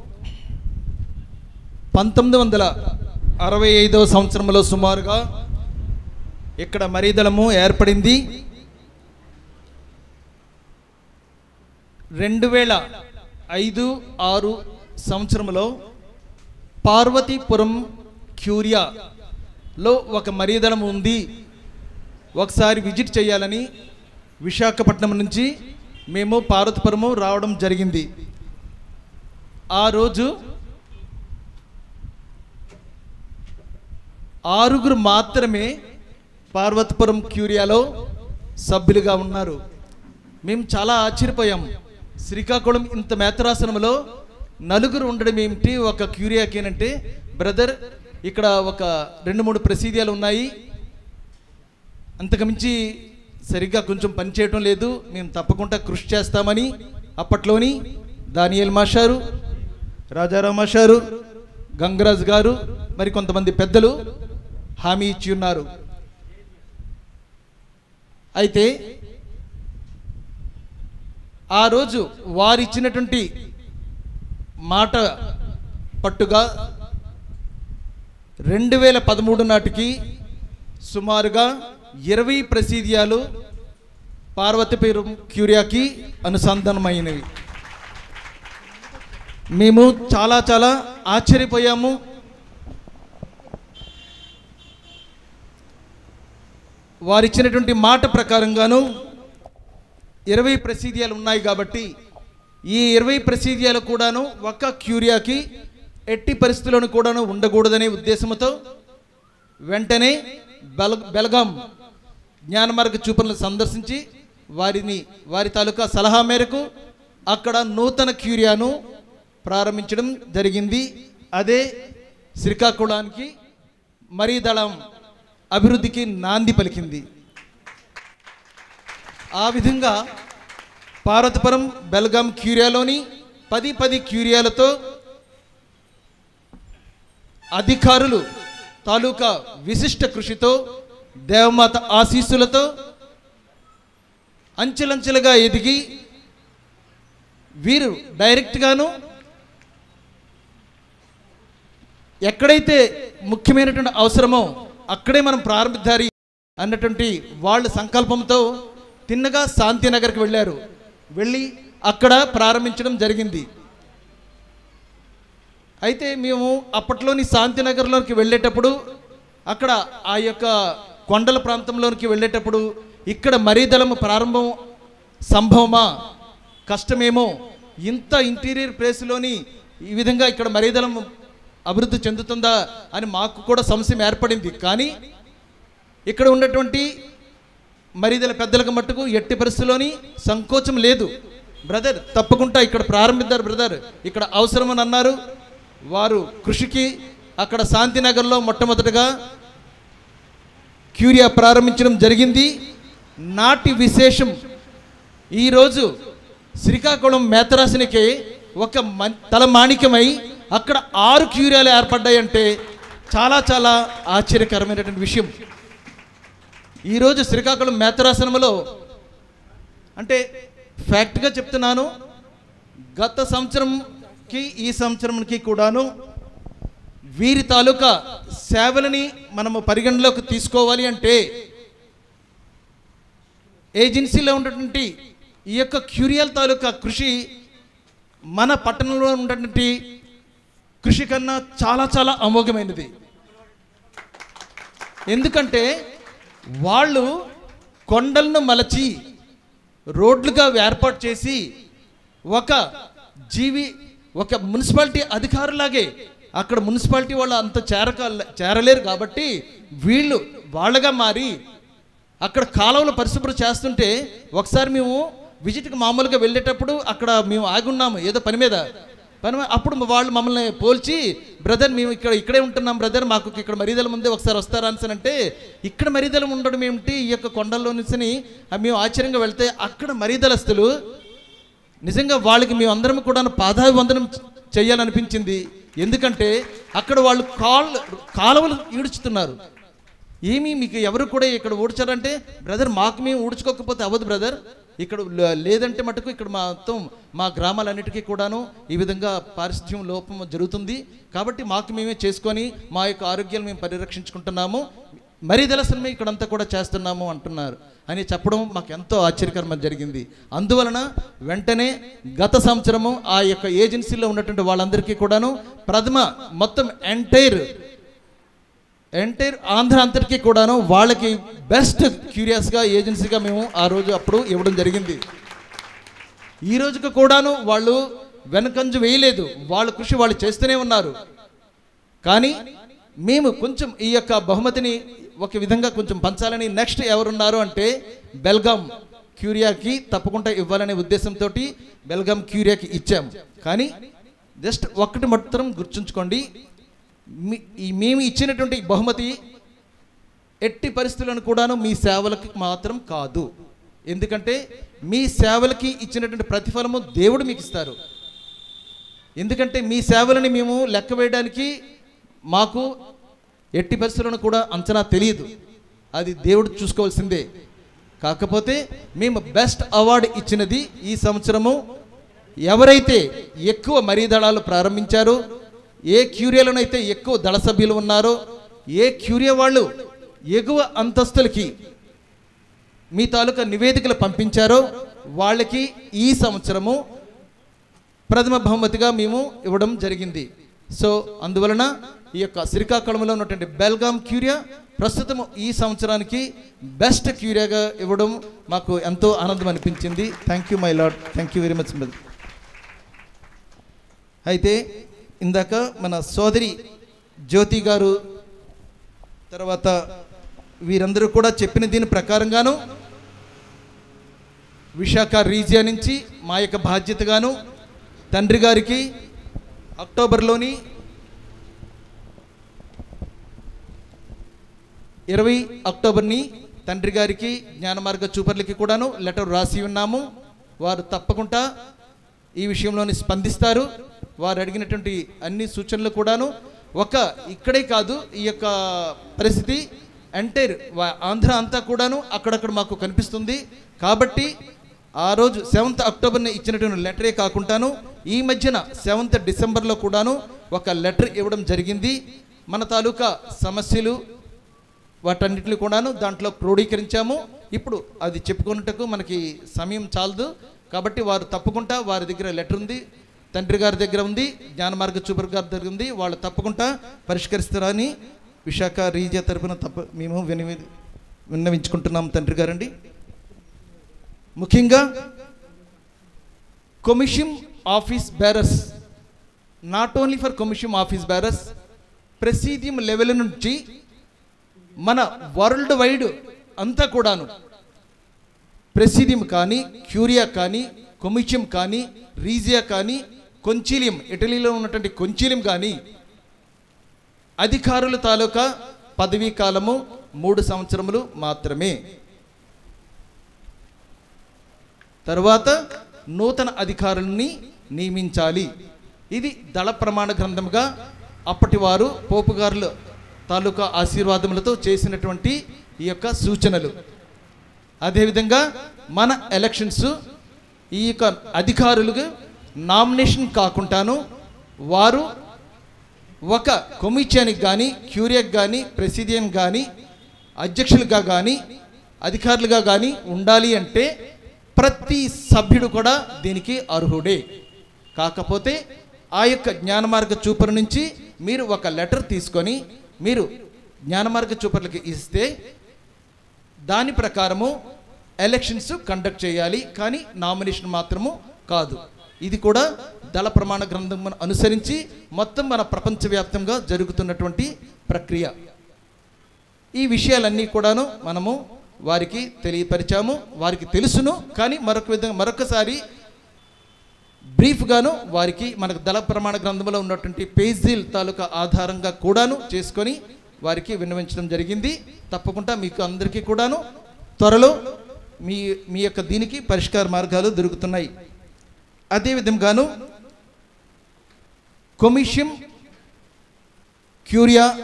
పంతొమ్మిది వందల అరవై ఐదవ సంవత్సరంలో సుమారుగా ఇక్కడ మరీదళము ఏర్పడింది రెండు వేల ఐదు ఆరు సంవత్సరంలో పార్వతీపురం క్యూరియాలో ఒక మరీదళం ఉంది ఒకసారి విజిట్ చేయాలని విశాఖపట్నం నుంచి మేము పార్వతీపురము రావడం జరిగింది ఆ రోజు ఆరుగురు మాత్రమే పార్వతపురం క్యూరియాలో సభ్యులుగా ఉన్నారు మేము చాలా ఆశ్చర్యపోయాం శ్రీకాకుళం ఇంత మేతరాసనంలో నలుగురు ఉండడం ఏమిటి ఒక క్యూరియాకేనంటే బ్రదర్ ఇక్కడ ఒక రెండు మూడు ప్రసీదియాలు ఉన్నాయి అంతకుమించి సరిగ్గా కొంచెం పని చేయటం లేదు మేము తప్పకుండా కృషి చేస్తామని అప్పట్లోని దానియల్ మాషారు రాజారావు మాషారు గంగరాజు గారు మరి కొంతమంది పెద్దలు హామీ ఇచ్చి ఉన్నారు అయితే ఆ రోజు వారు ఇచ్చినటువంటి మాట పట్టుగా రెండు వేల పదమూడు నాటికి సుమారుగా ఇరవై ప్రసీదియాలు పార్వతీపురం క్యూరియాకి అనుసంధానమైనవి మేము చాలా చాలా ఆశ్చర్యపోయాము వారిచ్చినటువంటి మాట ప్రకారంగాను ఇరవై ప్రసీదియాలు ఉన్నాయి కాబట్టి ఈ ఇరవై ప్రసీదియాలు కూడాను ఒక క్యూరియాకి ఎట్టి పరిస్థితులను కూడాను ఉండకూడదనే ఉద్దేశంతో వెంటనే బెల బెలగాం జ్ఞానమార్గ చూపలను సందర్శించి వారిని వారి తాలూకా సలహా మేరకు అక్కడ నూతన క్యూరియాను ప్రారంభించడం జరిగింది అదే శ్రీకాకుళానికి మరీదళం అభివృద్ధికి నాంది పలికింది ఆ విధంగా పార్వతపురం బెల్గాం క్యూరియాలోని పది పది క్యూరియాలతో అధికారులు తాలూకా విశిష్ట కృషితో దేవమాత ఆశీస్సులతో అంచెలంచెలుగా ఎదిగి వీరు డైరెక్ట్గాను ఎక్కడైతే ముఖ్యమైనటువంటి అవసరమో అక్కడే మనం ప్రారంభిద్దారి అన్నటువంటి వాళ్ళ సంకల్పంతో తిన్నగా శాంతినగర్కి వెళ్ళారు వెళ్ళి అక్కడ ప్రారంభించడం జరిగింది అయితే మేము అప్పట్లోని శాంతినగర్లోకి వెళ్ళేటప్పుడు అక్కడ ఆ యొక్క కొండల ప్రాంతంలోనికి వెళ్ళేటప్పుడు ఇక్కడ మరీదళము ప్రారంభం సంభవమా కష్టమేమో ఇంత ఇంటీరియర్ ప్లేస్లోని ఈ విధంగా ఇక్కడ మరీదళం అభివృద్ధి చెందుతుందా అని మాకు కూడా సంశయం ఏర్పడింది కానీ ఇక్కడ ఉన్నటువంటి మరీదల పెద్దలకు మట్టుకు ఎట్టి పరిస్థితిలోని సంకోచం లేదు బ్రదర్ తప్పకుండా ఇక్కడ ప్రారంభిద్దారు బ్రదర్ ఇక్కడ అవసరమని అన్నారు వారు కృషికి అక్కడ శాంతినగర్లో మొట్టమొదటగా క్యూరియా ప్రారంభించడం జరిగింది నాటి విశేషం ఈరోజు శ్రీకాకుళం మేతరాశినికి ఒక మన్ తలమాణికమై అక్కడ ఆరు క్యూరియాలు ఏర్పడ్డాయంటే చాలా చాలా ఆశ్చర్యకరమైనటువంటి విషయం ఈరోజు శ్రీకాకుళం మేతరాసనంలో అంటే ఫ్యాక్ట్గా చెప్తున్నాను గత సంవత్సరంకి ఈ సంవత్సరంకి కూడాను వీరి తాలూకా సేవలని మనము పరిగణలోకి తీసుకోవాలి అంటే ఏజెన్సీలో ఉన్నటువంటి ఈ యొక్క క్యూరియల్ తాలూకా కృషి మన పట్టణంలో ఉన్నటువంటి కృషి కన్నా చాలా చాలా అమోఘమైనది ఎందుకంటే వాళ్ళు కొండలను మలచి రోడ్లుగా ఏర్పాటు చేసి ఒక జీవి ఒక మున్సిపాలిటీ అధికారులాగే అక్కడ మున్సిపాలిటీ వాళ్ళు అంత చేరక చేరలేరు కాబట్టి వీళ్ళు వాళ్ళగా మారి అక్కడ కాలువలు పరిశుభ్రం చేస్తుంటే ఒకసారి మేము విజిట్కి మామూలుగా వెళ్ళేటప్పుడు అక్కడ మేము ఆగి ఉన్నాము ఏదో పని మీద పని మీద- అప్పుడు వాళ్ళు మమ్మల్ని పోల్చి బ్రదర్ మేము ఇక్కడ ఇక్కడే ఉంటున్నాం బ్రదర్ మాకు ఇక్కడ మరీదల ముందే ఒకసారి వస్తారా అని అంటే ఇక్కడ మరీదలం ఉండడం ఏమిటి ఈ యొక్క కొండల్లో నుంచి మేము ఆశ్చర్యంగా వెళ్తే అక్కడ మరీదలస్తులు నిజంగా వాళ్ళకి మేము అందరం కూడా పాదాభివందనం చేయాలనిపించింది ఎందుకంటే అక్కడ వాళ్ళు కాల్ కాలువలు ఈడ్చుతున్నారు ఏమి మీకు ఎవరు కూడా ఇక్కడ ఊడ్చారంటే బ్రదర్ మాకు మేము ఊడ్చుకోకపోతే అవ్వదు బ్రదర్ ఇక్కడ ల- లేదంటే మటుకు ఇక్కడ మా మొత్తం మా గ్రామాలన్నిటికీ కూడాను ఈ విధంగా పారిశుధ్యం లోపం జరుగుతుంది కాబట్టి మాకు మేమే చేసుకొని మా యొక్క ఆరోగ్యాలు మేము పరిరక్షించుకుంటున్నాము మరీ దళసనమే ఇక్కడంతా కూడా చేస్తున్నాము అంటున్నారు అని చెప్పడం మాకు ఎంతో ఆశ్చర్యకరం జరిగింది అందువలన వెంటనే గత సంవత్సరము ఆ యొక్క ఏజెన్సీలో ఉన్నటువంటి వాళ్ళందరికీ కూడాను ప్రథమ మొత్తం ఎంటైర్ ఎంటైర్ ఆంధ్ర అంతటికీ కూడాను వాళ్ళకి బెస్ట్ క్యూరియస్గా ఏజెన్సీగా మేము ఆ రోజు అప్పుడు ఇవ్వడం జరిగింది ఈ రోజుకి కూడాను వాళ్ళు వెనకంజు వేయలేదు వాళ్ళ కృషి వాళ్ళు చేస్తూనే ఉన్నారు కానీ మేము కొంచెం ఈ యొక్క బహుమతిని ఒక విధంగా కొంచెం పంచాలని నెక్స్ట్ ఎవరున్నారు అంటే బెల్గాం క్యూరియాకి తప్పకుండా ఇవ్వాలనే ఉద్దేశంతో బెల్గాం క్యూరియాకి ఇచ్చాము కానీ జస్ట్ ఒక్కటి మాత్రం గుర్తుంచుకోండి మీ- ఈ మేము ఇచ్చినటువంటి ఈ బహుమతి ఎట్టి పరిస్థితులను కూడాను మీ సేవలకి మాత్రం కాదు ఎందుకంటే మీ సేవలకి ఇచ్చినటువంటి ప్రతిఫలము దేవుడు మీకు ఇస్తారు ఎందుకంటే మీ సేవలని మేము లెక్క వేయడానికి మాకు ఎట్టి పరిస్థితులను కూడా అంచనా తెలియదు అది దేవుడు చూసుకోవాల్సిందే కాకపోతే మేము బెస్ట్ అవార్డు ఇచ్చినది ఈ సంవత్సరము ఎవరైతే ఎక్కువ మరీ దళాలు ప్రారంభించారో ఏ క్యూరియాలోనైతే ఎక్కువ దళ సభ్యులు ఉన్నారో ఏ క్యూరియా వాళ్ళు ఎగువ అంతస్తులకి మీ తాలూకా నివేదికలు పంపించారో వాళ్ళకి ఈ సంవత్సరము ప్రథమ బహుమతిగా మేము ఇవ్వడం జరిగింది సో అందువలన ఈ యొక్క శ్రీకాకుళంలో ఉన్నటువంటి బెల్గాం క్యూరియా ప్రస్తుతం ఈ సంవత్సరానికి బెస్ట్ క్యూరియాగా ఇవ్వడం మాకు ఎంతో ఆనందం అనిపించింది thank you my lord thank you very much అయితే ఇందాక మన సోదరి జ్యోతి గారు తర్వాత వీరందరూ కూడా చెప్పిన దీని ప్రకారంగాను విశాఖ రీజియా నుంచి మా యొక్క బాధ్యతగాను తండ్రి గారికి అక్టోబర్లోని ఇరవై అక్టోబర్ని తండ్రి గారికి జ్ఞానమార్గ చూపర్లకి కూడాను లెటర్ రాసి ఉన్నాము వారు తప్పకుండా ఈ విషయంలోని స్పందిస్తారు వారు అడిగినటువంటి అన్ని సూచనలు కూడాను ఒక ఇక్కడే కాదు ఈ యొక్క పరిస్థితి ఎంటైర్ ఆంధ్ర అంతా కూడాను అక్కడక్కడ మాకు కనిపిస్తుంది కాబట్టి ఆ రోజు సెవెంత్ అక్టోబర్ని ఇచ్చినటువంటి లెటరే కాకుండాను ఈ మధ్యన సెవెంత్ డిసెంబర్లో కూడాను ఒక లెటర్ ఇవ్వడం జరిగింది మన తాలూకా సమస్యలు వాటన్నిటిని కూడాను దాంట్లో క్రోడీకరించాము ఇప్పుడు అది చెప్పుకున్నట్టుకు మనకి సమయం చాలదు కాబట్టి వారు తప్పకుండా వారి దగ్గర లెటర్ ఉంది తండ్రి గారి దగ్గర ఉంది జ్ఞానమార్గ చూపర్ గారి దగ్గర ఉంది వాళ్ళు తప్పకుండా పరిష్కరిస్తారని విశాఖ రీజియా తరపున తప్ప మేము విని విన్నవించుకుంటున్నాం తండ్రి గారండి ముఖ్యంగా commission office bearers not only for commission office bearers praesidium level నుంచి మన వరల్డ్ వైడ్ అంతా కూడాను ప్రెసిడియం కానీ క్యూరియా కానీ కొమిషియం కానీ రీజియా కానీ కొంచిలియం ఇటలీలో ఉన్నటువంటి కొంచిలియం కానీ అధికారుల తాలూకా పదవీ కాలము మూడు సంవత్సరములు మాత్రమే తరువాత నూతన అధికారుల్ని నియమించాలి ఇది దళ ప్రమాణ గ్రంథముగా అప్పటి వారు పోపుగారుల తాలూకా ఆశీర్వాదములతో చేసినటువంటి ఈ యొక్క సూచనలు అదేవిధంగా మన ఎలక్షన్స్ ఈ యొక్క అధికారులకు నామినేషన్ కాకుండాను వారు ఒక కొమిషన్కి కానీ క్యూరియాకి కానీ ప్రెసిడియం కానీ అధ్యక్షులుగా కానీ అధికారులుగా కానీ ఉండాలి అంటే ప్రతి సభ్యుడు కూడా దీనికి అర్హుడే కాకపోతే ఆ యొక్క జ్ఞానమార్గ చూపర్ నుంచి మీరు ఒక లెటర్ తీసుకొని మీరు జ్ఞానమార్గ చూపర్లకి ఇస్తే దాని ప్రకారము ఎలక్షన్స్ కండక్ట్ చేయాలి కానీ నామినేషన్ మాత్రము కాదు ఇది కూడా దళ ప్రమాణ గ్రంథం అనుసరించి మొత్తం మన ప్రపంచవ్యాప్తంగా జరుగుతున్నటువంటి ప్రక్రియ ఈ విషయాలన్నీ కూడాను మనము వారికి తెలియపరిచాము వారికి తెలుసును కానీ మరొక విధంగా మరొకసారి బ్రీఫ్గాను వారికి మనకు దళ ప్రమాణ గ్రంథంలో ఉన్నటువంటి పేజీల తాలూకా ఆధారంగా కూడాను చేసుకొని వారికి విన్నవించడం జరిగింది తప్పకుండా మీకు అందరికీ కూడాను త్వరలో మీ మీ యొక్క దీనికి పరిష్కార మార్గాలు దొరుకుతున్నాయి అదేవిధంగాను కొమిషన్ క్యూరియా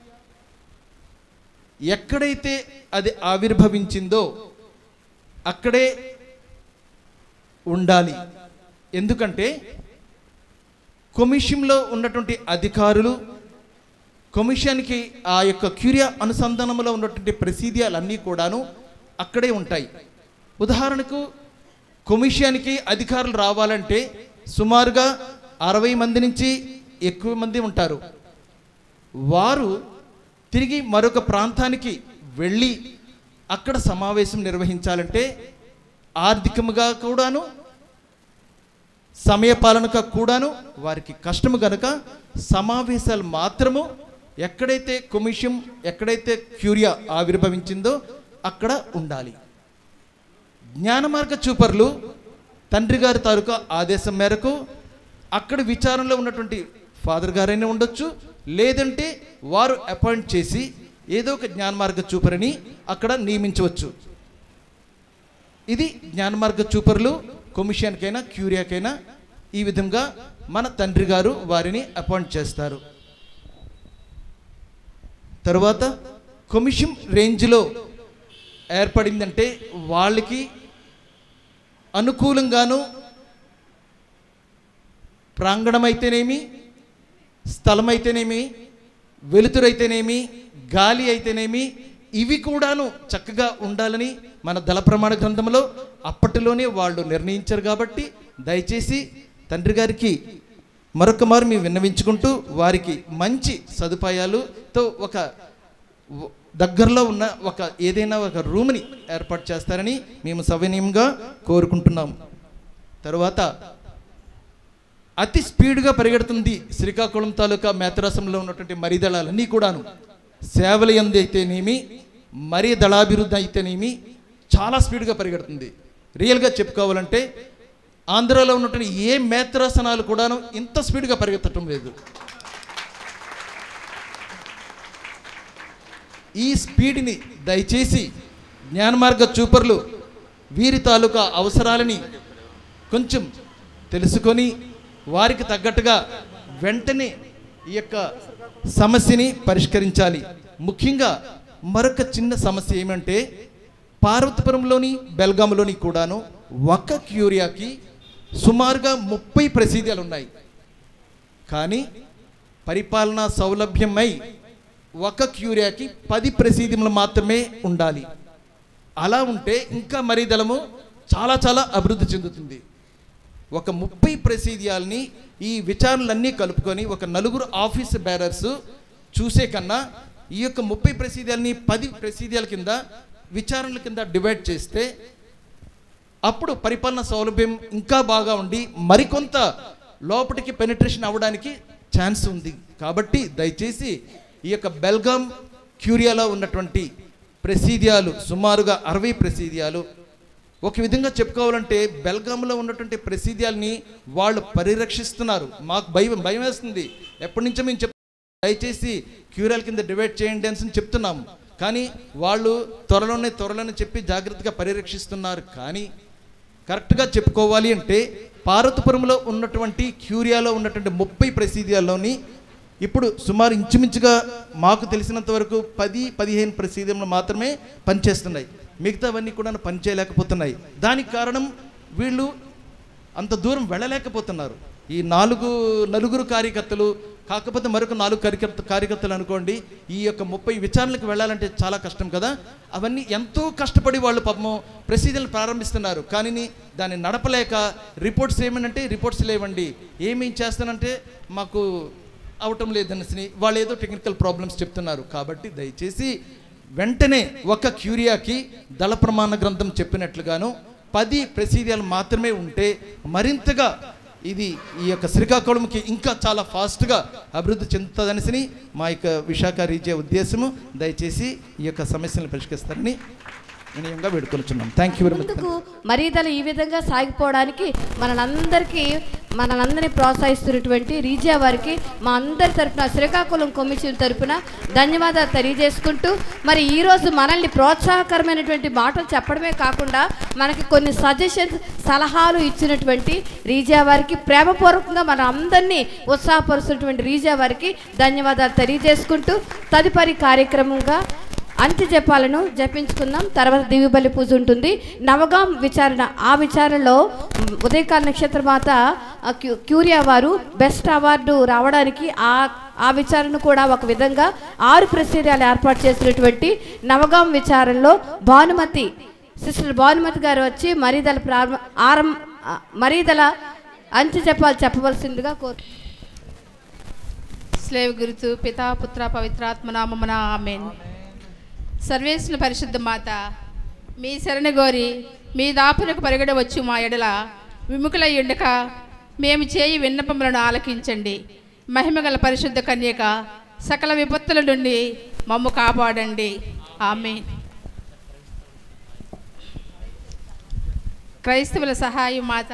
ఎక్కడైతే అది ఆవిర్భవించిందో అక్కడే ఉండాలి ఎందుకంటే కొమిషన్లో ఉన్నటువంటి అధికారులు కొమిషన్కి ఆ యొక్క క్యూరియా అనుసంధానంలో ఉన్నటువంటి ప్రసిద్ధియాలన్నీ కూడాను అక్కడే ఉంటాయి ఉదాహరణకు కొమిషన్కి అధికారులు రావాలంటే సుమారుగా అరవై మంది నుంచి ఎక్కువ మంది ఉంటారు వారు తిరిగి మరొక ప్రాంతానికి వెళ్ళి అక్కడ సమావేశం నిర్వహించాలంటే ఆర్థికంగా కూడాను సమయపాలనగా కూడాను వారికి కష్టము గనక సమావేశాలు మాత్రము ఎక్కడైతే కొమిషన్ ఎక్కడైతే క్యూరియా ఆవిర్భవించిందో అక్కడ ఉండాలి జ్ఞానమార్గ చూపర్లు తండ్రి గారి తాలూకా ఆదేశం మేరకు అక్కడ విచారణలో ఉన్నటువంటి ఫాదర్ గారైనా ఉండొచ్చు లేదంటే వారు అపాయింట్ చేసి ఏదో ఒక జ్ఞానమార్గ చూపరిని అక్కడ నియమించవచ్చు ఇది జ్ఞానమార్గ చూపర్లు కొమిషన్కైనా క్యూరియాకైనా ఈ విధంగా మన తండ్రి గారు వారిని అపాయింట్ చేస్తారు తరువాత కొమిషన్ రేంజ్లో ఏర్పడిందంటే వాళ్ళకి అనుకూలంగాను ప్రాంగణం అయితేనేమి స్థలం అయితేనేమి వెలుతురైతేనేమి గాలి అయితేనేమి ఇవి కూడాను చక్కగా ఉండాలని మన దళ ప్రమాణ గ్రంథంలో అప్పటిలోనే వాళ్ళు నిర్ణయించారు కాబట్టి దయచేసి తండ్రి గారికి మరొక మారు మేము విన్నవించుకుంటూ వారికి మంచి సదుపాయాలుతో ఒక వ- దగ్గరలో ఉన్న ఒక ఏదైనా ఒక రూమ్ని ఏర్పాటు చేస్తారని మేము సవినీయంగా కోరుకుంటున్నాము తరువాత అతి స్పీడ్గా పరిగెడుతుంది శ్రీకాకుళం తాలూకా మేతరసంలో ఉన్నటువంటి మరీ దళాలన్నీ కూడాను సేవల ఎందు అయితేనేమి మరీ దళాభివృద్ధి అయితేనేమి చాలా స్పీడ్గా పరిగెడుతుంది రియల్గా చెప్పుకోవాలంటే ఆంధ్రాలో ఉన్నటువంటి ఏ మేత్రాసనాలు కూడాను ఇంత స్పీడ్గా పరిగెత్తటం లేదు ఈ స్పీడ్ని దయచేసి జ్ఞానమార్గ చూపర్లు వీరి తాలూకా అవసరాలని కొంచెం తెలుసుకొని వారికి తగ్గట్టుగా వెంటనే ఈ యొక్క సమస్యని పరిష్కరించాలి ముఖ్యంగా మరొక చిన్న సమస్య ఏమంటే పార్వతీపురంలోని బెల్గాంలోని కూడాను ఒక క్యూరియాకి సుమారుగా ముప్పై ప్రసీదాలు ఉన్నాయి కానీ పరిపాలనా సౌలభ్యమై ఒక క్యూరియాకి పది ప్రసీదములు మాత్రమే ఉండాలి అలా ఉంటే ఇంకా మరీ దళము చాలా చాలా అభివృద్ధి చెందుతుంది ఒక ముప్పై ప్రసీదియాల్ని ఈ విచారణలన్నీ కలుపుకొని ఒక నలుగురు ఆఫీస్ బేరర్స్ చూసే కన్నా ఈ యొక్క ముప్పై ప్రసీదియాల్ని పది ప్రసీదియాల కింద విచారణల కింద డివైడ్ చేస్తే అప్పుడు పరిపాలన సౌలభ్యం ఇంకా బాగా ఉండి మరికొంత లోపలికి పెనిట్రేషన్ అవ్వడానికి ఛాన్స్ ఉంది కాబట్టి దయచేసి ఈ యొక్క బెల్గాం క్యూరియాలో ఉన్నటువంటి ప్రసీదియాలు సుమారుగా అరవై ప్రసీదియాలు ఒక విధంగా చెప్పుకోవాలంటే బెల్గాంలో ఉన్నటువంటి ప్రసీదియాల్ని వాళ్ళు పరిరక్షిస్తున్నారు మాకు భయం భయం వేస్తుంది ఎప్పటి నుంచో మేము చెప్ దయచేసి క్యూరియల్ కింద డివైడ్ చేయండి అని చెప్తున్నాము కానీ వాళ్ళు త్వరలోనే త్వరలోనే చెప్పి జాగ్రత్తగా పరిరక్షిస్తున్నారు కానీ కరెక్ట్గా చెప్పుకోవాలి అంటే పార్వతపురంలో ఉన్నటువంటి క్యూరియాలో ఉన్నటువంటి ముప్పై ప్రసీదియాల్లోని ఇప్పుడు సుమారు ఇంచుమించుగా మాకు తెలిసినంత వరకు పది పదిహేను ప్రసీదములు మాత్రమే పనిచేస్తున్నాయి మిగతావన్నీ కూడా పనిచేయలేకపోతున్నాయి దానికి కారణం వీళ్ళు అంత దూరం వెళ్ళలేకపోతున్నారు ఈ నాలుగు నలుగురు కార్యకర్తలు కాకపోతే మరొక నాలుగు కార్యకర్త కార్యకర్తలు అనుకోండి ఈ యొక్క ముప్పై విచారణలకు వెళ్ళాలంటే చాలా కష్టం కదా అవన్నీ ఎంతో కష్టపడి వాళ్ళు పాపం ప్రసీజన్లు ప్రారంభిస్తున్నారు కానీ దాన్ని నడపలేక రిపోర్ట్స్ ఏమనంటే రిపోర్ట్స్ లేవండి ఏమేం చేస్తానంటే మాకు అవటం లేదనేసి వాళ్ళు ఏదో టెక్నికల్ ప్రాబ్లమ్స్ చెప్తున్నారు కాబట్టి దయచేసి వెంటనే ఒక క్యూరియాకి దళ ప్రమాణ గ్రంథం చెప్పినట్లుగాను పది ప్రసీదియాలు మాత్రమే ఉంటే మరింతగా ఇది ఈ యొక్క శ్రీకాకుళంకి ఇంకా చాలా ఫాస్ట్గా అభివృద్ధి చెందుతుందనేసి మా యొక్క విశాఖ రీజియా ఉద్దేశము దయచేసి ఈ యొక్క సమస్యలను పరిష్కరిస్తారని వినయంగా వేడుకొలుచున్నాం థ్యాంక్ యూ వెరీ మచ్ ముందుకు మరీదలు ఈ విధంగా సాగిపోవడానికి మనందరికీ మనందరినీ ప్రోత్సహిస్తున్నటువంటి రీజియా వారికి మా అందరి తరపున శ్రీకాకుళం కమిషన్ తరపున ధన్యవాదాలు తెలియజేసుకుంటూ మరి ఈరోజు మనల్ని ప్రోత్సాహకరమైనటువంటి మాటలు చెప్పడమే కాకుండా మనకి కొన్ని సజెషన్స్ సలహాలు ఇచ్చినటువంటి రీజియా వారికి ప్రేమపూర్వకంగా మన అందరినీ ఉత్సాహపరుస్తున్నటువంటి రీజియా వారికి ధన్యవాదాలు తెలియజేసుకుంటూ తదుపరి కార్యక్రమంగా అంత్య జపాలను జపించుకుందాం తర్వాత దివ్య బలి పూజ ఉంటుంది నవగాం విచారణ ఆ విచారణలో ఉదయకాల నక్షత్రమాత ఆ, క్యూ- క్యూరియా వారు బెస్ట్ అవార్డు రావడానికి ఆ ఆ విచారణ కూడా ఒక విధంగా ఆరు ప్రసిద్ధాలు ఏర్పాటు చేసినటువంటి నవగాం విచారణలో భానుమతి సిస్టర్ భానుమతి గారు వచ్చి మరీదల ప్రారంభ ఆరం ఆ, మరీదల అంత్య జపాలు చెప్పవలసిందిగా కోరు స్లేవ్ గురుతు పితా పుత్ర పవిత్రాత్మ నామమున ఆమెన్ సర్వేశ్వర పరిశుద్ధ మాత మీ శరణ గోరి మీ దాపునకు పరిగడ వచ్చు మా ఎడల విముఖులై ఉండక మేము చేయి విన్నపములను ఆలకించండి మహిమగల పరిశుద్ధ కన్యక సకల విపత్తుల నుండి మమ్ము కాపాడండి ఆమె క్రైస్తవుల సహాయం మాత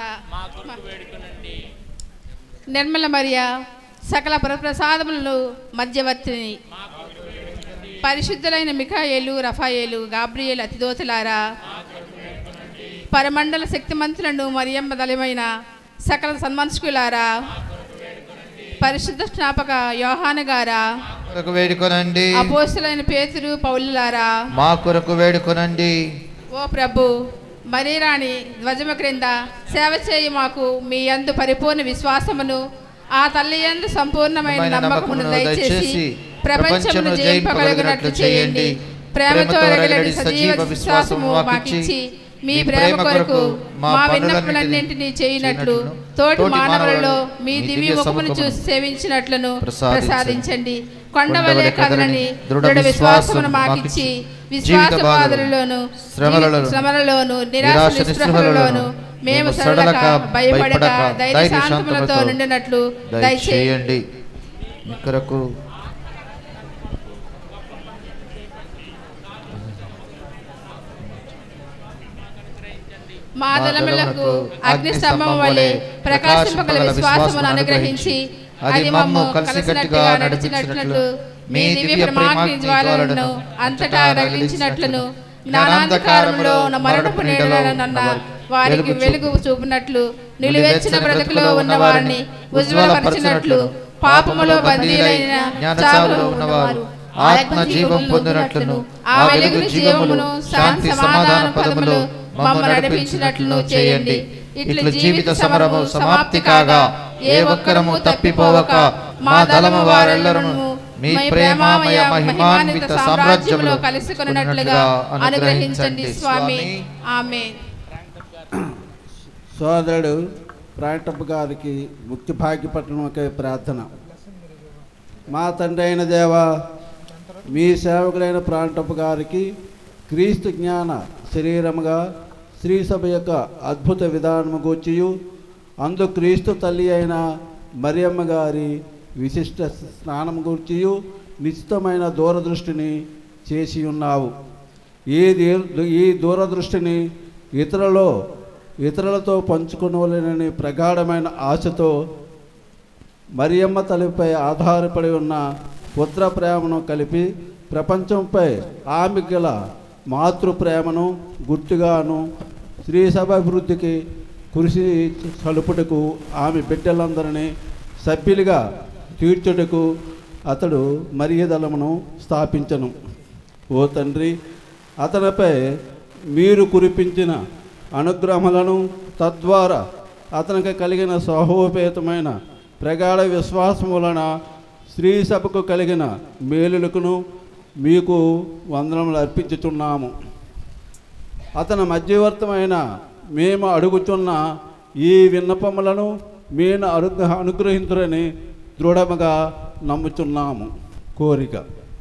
నిర్మల మరియ సకల ప్రసాదములను మధ్యవర్తిని పరిశుద్ధులైన మిఖాయేలు రఫాయేలు గాబ్రియేలు అతిదోతులారా పరమండల శక్తిమంతులను మరియమ్మ దళమైన సకల సన్మనుష్కులారా పరిశుద్ధ స్నాపక యోహాను గారా కొరకు వేడుకొనండి అపోస్తులైన పేతురు పౌలులారా మా కొరకు వేడుకొనండి ఓ ప్రభు మరీరాణి ధ్వజము క్రింద సేవ చేయి మాకు మీ యందు పరిపూర్ణ విశ్వాసమును ఆ తల్లి యందు సంపూర్ణమైన నమ్మకమును నమ్మకమును దయచేసి దయచేసి ప్రపంచమును ప్రపంచమును జయింపగలిగినట్లు చేయండి ప్రేమతో రగలడి సజీవ విశ్వాసము మాకిచ్చి మీ ప్రేమ కొరకు మా విన్నపములన్నింటినీ చేయనట్లు తోటి మానవులలో మీ దివ్య ముఖమును చూసి సేవించినట్లను ప్రసాదించండి కొండవలే కదలని దృఢ విశ్వాసమును మాకిచ్చి విశ్వాస బాధలలోను శ్రమలలోను నిరాశ నిస్పృహలలోను మేము సడలక భయపడక ధైర్య శాంతములతో నిండినట్లు దయచేయండి దయచేయండి మీ కొరకు మా దళములకు అగ్ని స్తంభం వలె ప్రకాశింపగల విశ్వాసమును అనుగ్రహించి అది మమ్ము కలిసికట్టుగా నడిచినట్లు మీ దివ్య ప్రేమాగ్ని జ్వాలలను అంతటా రగిలించినట్లును జ్ఞానాంధకారంలో ఉన్న మరణపు నీడలనన్న వారికి వెలుగు చూపినట్లు నిలువెచ్చిన బ్రతుకులో ఉన్న వారిని ఉజ్వలపరిచినట్లు పాపములో బందీలైన చావులో ఉన్నవారు ఆత్మ జీవం పొందినట్లును ఆ వెలుగుని జీవమును శాంతి సమాధాన పదములు మమ్మ నడిపించినట్లు చేయండి ఇట్లు జీవిత సమరము సమాప్తి కాగా ఏ ఒక్కరము తప్పిపోవక మా దళము వారెల్లరూ మీ ప్రేమామయ మహిమాన్విత సామ్రాజ్యములో కలుసుకున్నట్లుగా అనుగ్రహించండి స్వామి ఆమె సోదరుడు ప్రాంటప్ప గారికి ముక్తి భాగ్యపట్టణంకై ప్రార్థన మా తండ్రి అయిన దేవ మీ సేవకులైన ప్రాంటప్ప గారికి క్రీస్తు జ్ఞాన శరీరముగా శ్రీ సభ యొక్క అద్భుత విధానము గూర్చియు అందు క్రీస్తు తల్లి అయిన మరియమ్మ గారి విశిష్ట స్నానం గూర్చియు నిశ్చితమైన దూరదృష్టిని చేసి ఉన్నావు ఈ దీ- ఈ దూరదృష్టిని ఇతరులలో ఇతరులతో పంచుకునవలెనని ప్రగాఢమైన ఆశతో మరియమ్మ తల్లిపై ఆధారపడి ఉన్న పుత్ర ప్రేమను కలిపి ప్రపంచంపై ఆమె గల మాతృ ప్రేమను గుర్తుగాను స్త్రీ సభ అభివృద్ధికి కృషి సలుపుటకు ఆమె బిడ్డలందరినీ సభ్యులుగా తీర్చుటకు అతడు మర్యాదలమును స్థాపించను ఓ తండ్రి అతనిపై మీరు కురిపించిన అనుగ్రహములను తద్వారా అతనికి కలిగిన సహోపేతమైన ప్రగాఢ విశ్వాసం వలన స్త్రీ సభకు కలిగిన మేలులకును మీకు వందనములు అర్పించుతున్నాము అతని మధ్యవర్తమైన మేము అడుగుతున్న ఈ విన్నపములను మీరు అరుగ అనుగ్రహించురని దృఢముగా నమ్ముచున్నాము కోరిక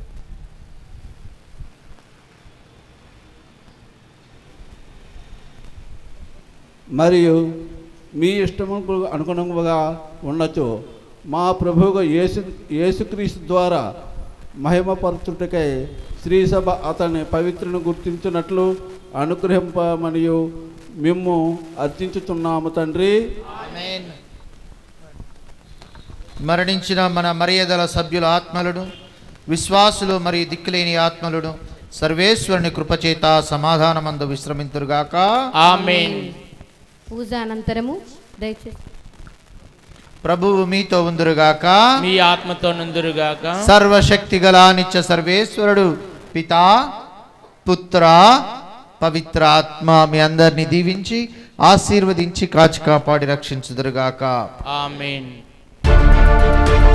మరియు మీ ఇష్టముకు అనుగుణముగా ఉండొచ్చు మా ప్రభువుగా యేసు యేసుక్రీస్తు ద్వారా మహిమపరచుటకై శ్రీసభ అతని పవిత్రను గుర్తించినట్లు అనుగ్రహింపమనియు మేము అర్చించుతున్నాము తండ్రి మరణించిన మన మర్యాదల సభ్యుల ఆత్మలను విశ్వాసులు మరియు దిక్కులేని ఆత్మలను సర్వేశ్వరుని కృపచేత సమాధానమందు విశ్రమింతురుగాక ఆమేన్. పూజ అనంతరము దయచేసి ప్రభువు మీతో ఉందురుగాక మీ ఆత్మతో నుందురుగాక సర్వశక్తి గల నిత్య సర్వేశ్వరుడు పితా పుత్ర పవిత్ర ఆత్మ మీ అందరిని దీవించి ఆశీర్వదించి కాచి కాపాడి రక్షించుదురుగాక ఆమేన్